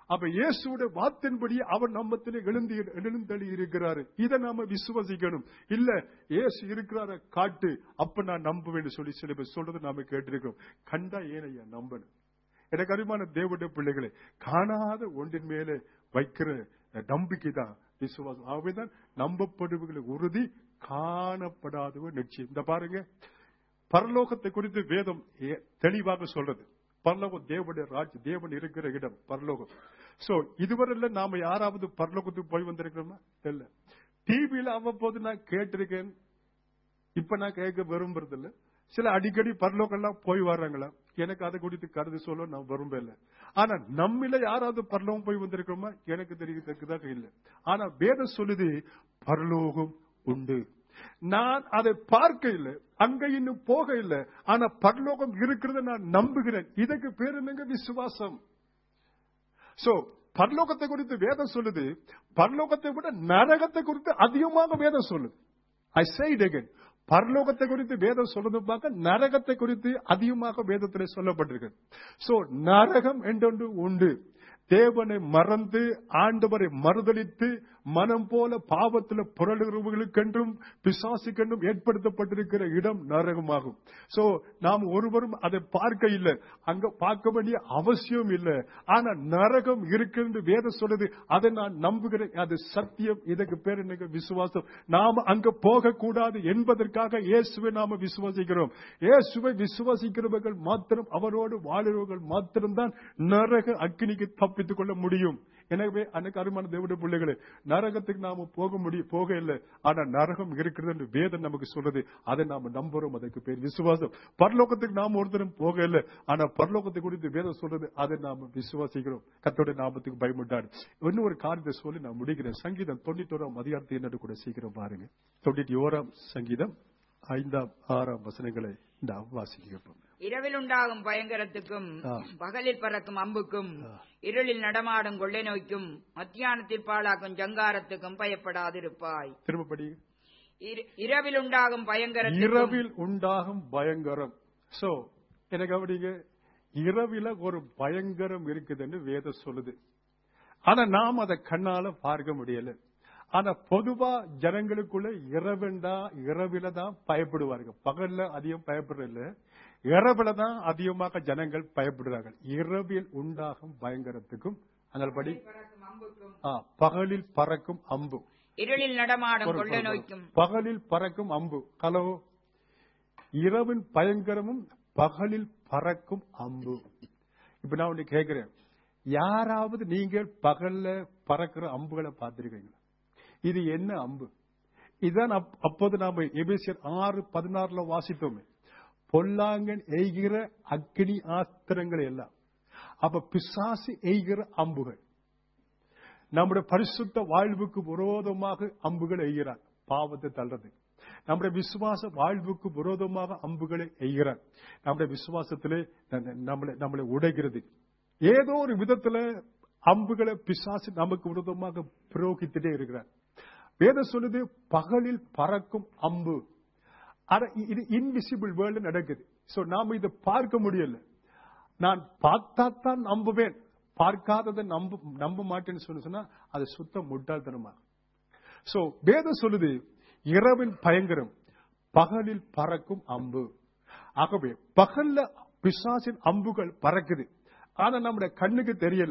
அப்ப இயேசுடைய வார்த்தையின்படி அவர் நம்மத்திலே எழுந்து எழுந்தளி இருக்கிறாரு இதை நாம விசுவசிக்கணும் இல்ல இயேசு இருக்கிறார காட்டு அப்ப நான் நம்புவேன்னு சொல்லி சில பேர் சொல்றது நாம கேட்டிருக்கிறோம் கண்டா ஏனையா நம்பணும் எனக்கு அருமான தேவனுடைய பிள்ளைகளை காணாத ஒன்றின் மேலே வைக்கிற நம்பிக்கை தான் விசுவாசம் ஆகவேதான் நம்பப்படுவர்களை உறுதி காணப்படாதவ நிச்சயம் இந்த பாருங்க பரலோகத்தை குறித்து வேதம் ஏ- தெளிவாக சொல்றது பரலோகம் தேவனுடைய ராஜ் தேவன் இருக்கிற இடம் பரலோகம் சோ இதுவரையில நாம யாராவது பரலோகத்துக்கு போய் வந்திருக்கிறோமா இல்ல டிவியில அவ்வப்போது நான் கேட்டிருக்கேன் இப்ப நான் கேட்க விரும்புறது இல்ல சில அடிக்கடி பரலோகம்லாம் போய் வர்றாங்களா எனக்கு அதை குறித்து கருது சொல்ல நான் விரும்பல ஆனா நம்மில யாராவது பரலோகம் போய் வந்திருக்கிறோமா எனக்கு தெரியத்தக்கதாக இல்லை ஆனா வேதம் சொல்லுது பரலோகம் உண்டு நான் அதை பார்க்க இல்லை அங்க இன்னும் போக இல்லை ஆனா பரலோகம் இருக்கிறத நான் நம்புகிறேன் இதுக்கு பேர் என்னங்க விசுவாசம் சோ பரலோகத்தை குறித்து வேதம் சொல்லுது பரலோகத்தை விட நரகத்தை குறித்து அதிகமாக வேதம் சொல்லுது ஐ சைட் அகைன் பரலோகத்தை குறித்து வேதம் சொல்றது பார்க்க நரகத்தை குறித்து அதிகமாக வேதத்தில் சொல்லப்பட்டிருக்கு சோ நரகம் என்றொன்று உண்டு தேவனை மறந்து ஆண்டவரை மறுதளித்து மனம் போல பாவத்தில் புரளுகிறவர்களுக்கென்றும் பிசாசுக்கென்றும் ஏற்படுத்தப்பட்டிருக்கிற இடம் நரகமாகும் சோ நாம் ஒருவரும் அதை பார்க்க இல்லை அங்க பார்க்க வேண்டிய அவசியம் இல்லை ஆனா நரகம் இருக்குன்னு வேதம் சொல்லுது அதை நான் நம்புகிறேன் அது சத்தியம் இதுக்கு பேர் எனக்கு விசுவாசம் நாம அங்க போக கூடாது என்பதற்காக இயேசுவை நாம விசுவாசிக்கிறோம் இயேசுவை விசுவாசிக்கிறவர்கள் மாத்திரம் அவரோடு வாழுறவர்கள் மாத்திரம்தான் நரக அக்கினிக்கு தப்பித்துக் கொள்ள முடியும் எனவே அன்னைக்கு அருமான தேவனுடைய பிள்ளைகளே நரகத்துக்கு நாம போக முடியும் போக இல்லை ஆனா நரகம் இருக்கிறது என்று வேதம் நமக்கு சொல்றது அதை நாம நம்புறோம் அதுக்கு பேர் விசுவாசம் பரலோகத்துக்கு நாம ஒருத்தரும் போக இல்லை ஆனா பரலோகத்தை குறித்து வேதம் சொல்றது அதை நாம விசுவாசிக்கிறோம் கத்தோட நாமத்துக்கு பயமுண்டாடு இன்னும் ஒரு காரியத்தை சொல்லி நான் முடிக்கிறேன் சங்கீதம் தொண்ணூத்தோராம் அதிகாரத்தை என்னன்னு கூட சீக்கிரம் பாருங்க தொண்ணூத்தி ஓராம் சங்கீதம் ஐந்தாம் ஆறாம் வசனங்களை நாம் வாசிக்கிறோம் இரவில் உண்டாகும் பயங்கரத்துக்கும் ஆ. பகலில் பறக்கும் அம்புக்கும் இருளில் நடமாடும் கொள்ளை நோய்க்கும் மத்தியானத்தில் பாழாக்கும் ஜங்காரத்துக்கும் பயப்படாதிருப்பாய் திரும்பப்படி இர- இரவில் உண்டாகும் பயங்கரத்துக்கும் இரவில் உண்டாகும் பயங்கரம் சோ எனக்கு அப்படிங்க இரவில ஒரு பயங்கரம் இருக்குதுன்னு வேதம் சொல்லுது ஆனா நாம் அதை கண்ணால பார்க்க முடியல ஆனா பொதுவா ஜனங்களுக்குள்ள இரவுண்டா இரவில தான் பயப்படுவார்கள் பகல்ல அதிகம் பயப்படுறதில்ல இரவுல தான் அதிகமாக ஜனங்கள் பயப்படுறார்கள் இரவில் உண்டாகும் பயங்கரத்துக்கும் அதனால் படி பறக்கும் அம்புக்கும் ஆ, பகலில் பறக்கும் அம்பு இருளில் நடமாடும் பொறு, கொள்ளை பொறு, பொறு. நோய்க்கும் பகலில் பறக்கும் அம்பு ஹலோ இரவின் பயங்கரமும் பகலில் பறக்கும் அம்பு இப்ப நான் உன்னை கேட்கிறேன் யாராவது நீங்கள் பகல்ல பறக்கிற அம்புகளை பார்த்திருக்கீங்களா இது என்ன அம்பு இதுதான் அப்- அப்போது நாம எபேசியர் ஆறு பதினாறுல வாசித்தோமே பொல்லாங்கன் எய்கிற அக்னி ஆஸ்திரங்கள் எல்லாம் அப்ப பிசாசு எய்கிற அம்புகள் நம்முடைய பரிசுத்த வாழ்வுக்கு விரோதமாக அம்புகள் எய்கிறார் பாவத்தை தள்ளுறது நம்முடைய விசுவாச வாழ்வுக்கு விரோதமாக அம்புகளை எய்கிறார் நம்முடைய விசுவாசத்திலே ந- நம்மளை நம்மளை உடைகிறது ஏதோ ஒரு விதத்துல அம்புகளை பிசாசு நமக்கு விரோதமாக பிரயோகித்துட்டே இருக்கிறார் வேதம் சொல்லுது பகலில் பறக்கும் அம்பு ஆனா இது இன்விசிபிள் வேர்ல்டு நடக்குது சோ நாம இதை பார்க்க முடியல நான் பார்த்தா தான் நம்புவேன் பார்க்காததை நம்ப நம்ப மாட்டேன்னு சொல்லி சொன்னா அது சுத்த முட்டாள்தனமா சோ வேதம் சொல்லுது இரவின் பயங்கரம் பகலில் பறக்கும் அம்பு ஆகவே பகல்ல பிசாசின் அம்புகள் பறக்குது ஆனா நம்முடைய கண்ணுக்கு தெரியல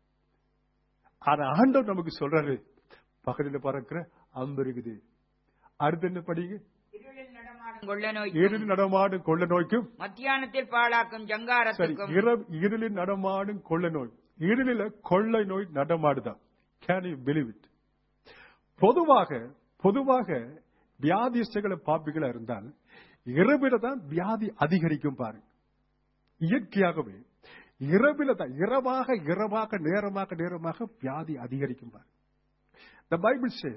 ஆனா ஆண்டவர் நமக்கு சொல்றாரு பகலில பறக்கிற அம்பு இருக்குது அடுத்து என்ன படிங்க இருளில் நடமாடும் கொள்ளை நோய்க்கும் இருளில் நடமாடும் கொள்ள நோய்க்கும் மத்தியானத்தில் பாழாக்கும் சரி ஜங்காரத்துக்கும் இரவு இருளில் நடமாடும் கொள்ளை நோய் இருளில கொள்ளை நோய் நடமாடுதான் கேன் யூ பிலீவ் இட் பொதுவாக பொதுவாக வியாதிஸ்டங்களை பாப்பிகளா இருந்தால் இரவில தான் வியாதி அதிகரிக்கும் பாருங்க இயற்கையாகவே இரவில தான் இரவாக இரவாக நேரமாக நேரமாக வியாதி அதிகரிக்கும் பாருங்க The Bible says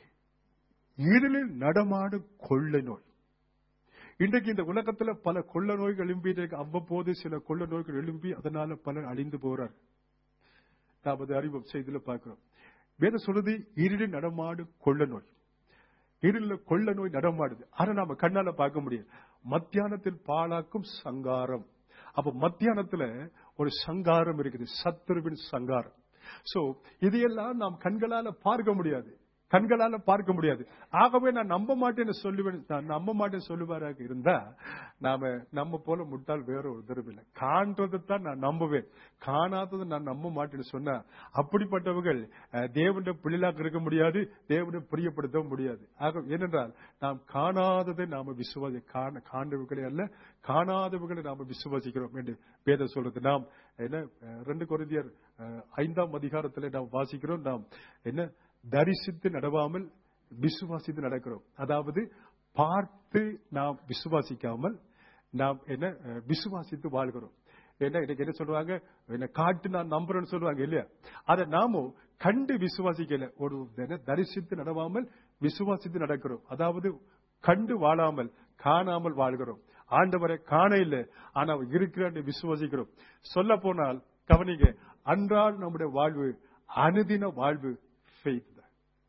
இருளில் நடமாடும் கொள்ளை நோய் இன்றைக்கு இந்த உலகத்துல பல கொள்ள நோய்கள் எழும்பி அவ்வப்போது சில கொள்ள நோய்கள் எழும்பி அதனால பலர் அழிந்து போறார் நாம் அதை அறிவோம் செய்தியில பார்க்கிறோம் வேத சொல்றது இருளில் நடமாடும் கொள்ள நோய் இருளில் கொள்ள நோய் நடமாடுது ஆனா நாம கண்ணால பார்க்க முடியும் மத்தியானத்தில் பாழாக்கும் சங்காரம் அப்ப மத்தியானத்துல ஒரு சங்காரம் இருக்குது சத்துருவின் சங்காரம் சோ இதையெல்லாம் நாம் கண்களால பார்க்க முடியாது கண்களால பார்க்க முடியாது ஆகவே நான் நம்ப மாட்டேன்னு சொல்லுவேன் நான் நம்ப மாட்டேன்னு சொல்லுவாராக இருந்தா நாம நம்ம போல முட்டாள் வேற ஒரு தரவில்லை காண்றதை தான் நான் நம்புவேன் காணாததை நான் நம்ப மாட்டேன்னு சொன்னா அப்படிப்பட்டவர்கள் அஹ், தேவனுடைய பிள்ளைகளாக இருக்க முடியாது தேவனை பிரியப்படுத்த முடியாது ஆக ஏனென்றால் நாம் காணாததை நாம விசுவாசி காண காண்டவர்களை அல்ல காணாதவர்களை நாம விசுவாசிக்கிறோம் என்று வேதம் சொல்றது நாம் என்ன அஹ், ரெண்டு கொரிந்தியர் அஹ், ஐந்தாம் அதிகாரத்தில் நாம் வாசிக்கிறோம் நாம் என்ன தரிசித்து நடவாமல் விசுவாசித்து நடக்கிறோம் அதாவது பார்த்து நாம் விசுவாசிக்காமல் நாம் என்ன அஹ், விசுவாசித்து வாழ்கிறோம் என்ன இன்னைக்கு என்ன சொல்லுவாங்க என்ன காட்டு நான் நம்புறேன்னு சொல்லுவாங்க இல்லையா அதை நாமும் கண்டு விசுவாசிக்கல ஒரு என்ன தரிசித்து நடவாமல் விசுவாசித்து நடக்கிறோம் அதாவது கண்டு வாழாமல் காணாமல் வாழ்கிறோம் ஆண்டவரை காண இல்லை ஆனா அவர் இருக்கிறான்னு விசுவாசிக்கிறோம் சொல்ல போனால் கவனிங்க அன்றாட நம்முடைய வாழ்வு அனுதின வாழ்வு faith தான்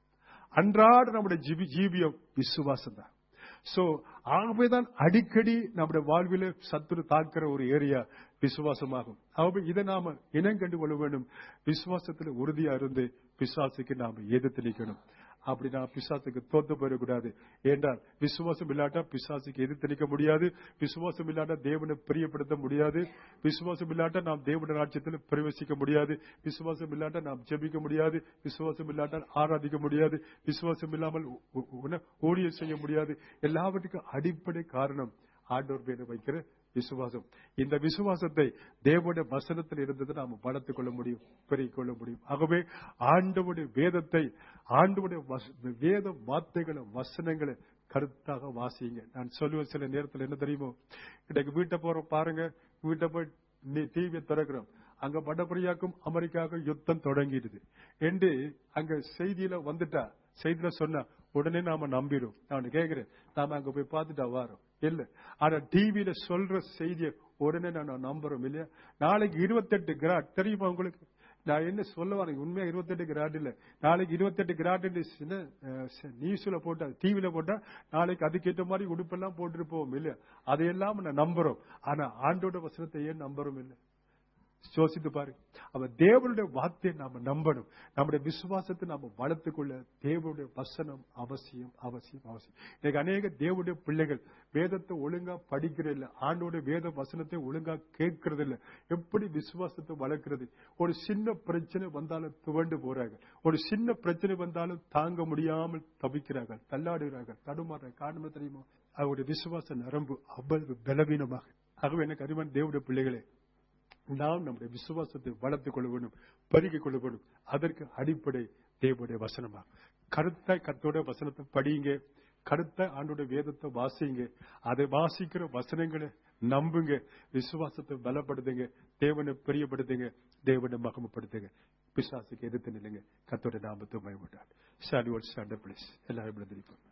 அன்றாட நம்முடைய ஜீவி ஜீவியம் விசுவாசம் தான் சோ ஆகவேதான் அடிக்கடி நம்முடைய வாழ்வில சத்துரு தாக்குற ஒரு ஏரியா விசுவாசமாகும் ஆகவே இதை நாம இனம் கண்டு கொள்ள வேண்டும் விசுவாசத்துல உறுதியா இருந்து பிசாசுக்கு நாம எதிர்த்து நிக்கணும் அப்படி நான் பிசாசுக்கு தோத்து போயிடக்கூடாது என்றால் விசுவாசம் இல்லாட்டா பிசாசுக்கு எதிர்த்து நிற்க முடியாது விசுவாசம் இல்லாட்டா தேவனை பிரியப்படுத்த முடியாது விசுவாசம் இல்லாட்டா நாம் தேவன ராஜ்யத்தில் பிரவேசிக்க முடியாது விசுவாசம் இல்லாட்டா நாம் ஜெபிக்க முடியாது விசுவாசம் இல்லாட்டால் ஆராதிக்க முடியாது விசுவாசம் இல்லாமல் ஊ- ஊ- ஊ- ஊழியம் செய்ய முடியாது எல்லாவற்றுக்கும் அடிப்படை காரணம் ஆண்டோர் பேரை வைக்கிற விசுவாசம் இந்த விசுவாசத்தை தேவனுடைய வசனத்தில் இருந்தது நாம் வளர்த்துக் கொள்ள முடியும் பெருகிக் கொள்ள முடியும் ஆகவே ஆண்டவுடைய வேதத்தை ஆண்டவுடைய வச- வேத வார்த்தைகளை வசனங்களை கருத்தாக வாசிங்க நான் சொல்லுவேன் சில நேரத்தில் என்ன தெரியுமோ இன்னைக்கு வீட்டை போறோம் பாருங்க வீட்டை போய் டிவியை திறக்கிறோம் அங்க வடகொரியாக்கும் அமெரிக்காவுக்கும் யுத்தம் தொடங்கிடுது என்று அங்க செய்தியில வந்துட்டா செய்தியில சொன்னா உடனே நாம நம்பிடும் நான் கேக்குறேன் நாம அங்க போய் பார்த்துட்டா வாரோம் இல்ல ஆனா டிவியில சொல்ற செய்தியை உடனே நான் நம்புறோம் இல்லையா நாளைக்கு இருபத்தெட்டு கிராட் தெரியுமா உங்களுக்கு நான் என்ன சொல்ல வரேன் உண்மையா இருபத்தெட்டு கிராட் இல்ல நாளைக்கு இருபத்தெட்டு கிராட் நியூஸ்ல போட்டா டிவில போட்டா நாளைக்கு அதுக்கேற்ற மாதிரி உடுப்பெல்லாம் போட்டுட்டு போவோம் இல்லையா அதையெல்லாம் நான் நம்புறோம் ஆனா ஆண்டோட வசனத்தை ஏன் நம்புறோம் இல்ல யோசித்து பாருங்க அவ தேவனுடைய வார்த்தையை நாம நம்பணும் நம்முடைய விசுவாசத்தை நாம வளர்த்துக் கொள்ள தேவனுடைய வசனம் அவசியம் அவசியம் அவசியம் இன்னைக்கு அநேக தேவனுடைய பிள்ளைகள் வேதத்தை ஒழுங்கா படிக்கிறது இல்ல ஆண்டோட வேத வசனத்தை ஒழுங்கா கேட்கறது இல்ல எப்படி விசுவாசத்தை வளர்க்கிறது ஒரு சின்ன பிரச்சனை வந்தாலும் துவண்டு போறாங்க ஒரு சின்ன பிரச்சனை வந்தாலும் தாங்க முடியாமல் தவிக்கிறார்கள் தள்ளாடுகிறார்கள் தடுமாறுறாங்க காரணம் என்ன தெரியுமா அவருடைய விசுவாச நரம்பு அவ்வளவு பலவீனமாக ஆகவே எனக்கு அறிவான் தேவனுடைய பிள்ளைகளே நாம் நம்முடைய விசுவாசத்தை வளர்த்துக் கொள்ள வேண்டும் பருகிக் கொள்ள வேண்டும் அதற்கு அடிப்படை தேவனுடைய வசனமா கருத்தாய் கத்தோட வசனத்தை படியுங்க கருத்த ஆண்டோட வேதத்தை வாசிங்க அதை வாசிக்கிற வசனங்களை நம்புங்க விசுவாசத்தை பலப்படுத்துங்க தேவனை பிரியப்படுத்துங்க தேவனை மகமப்படுத்துங்க பிசாசுக்கு எதிர்த்து நில்லுங்க கத்தோட நாமத்தை பயப்பட்டார் சாடி ஒரு ஸ்டாண்டப் பிளேஸ் எல்லாரும் எழுந்திருப்போம்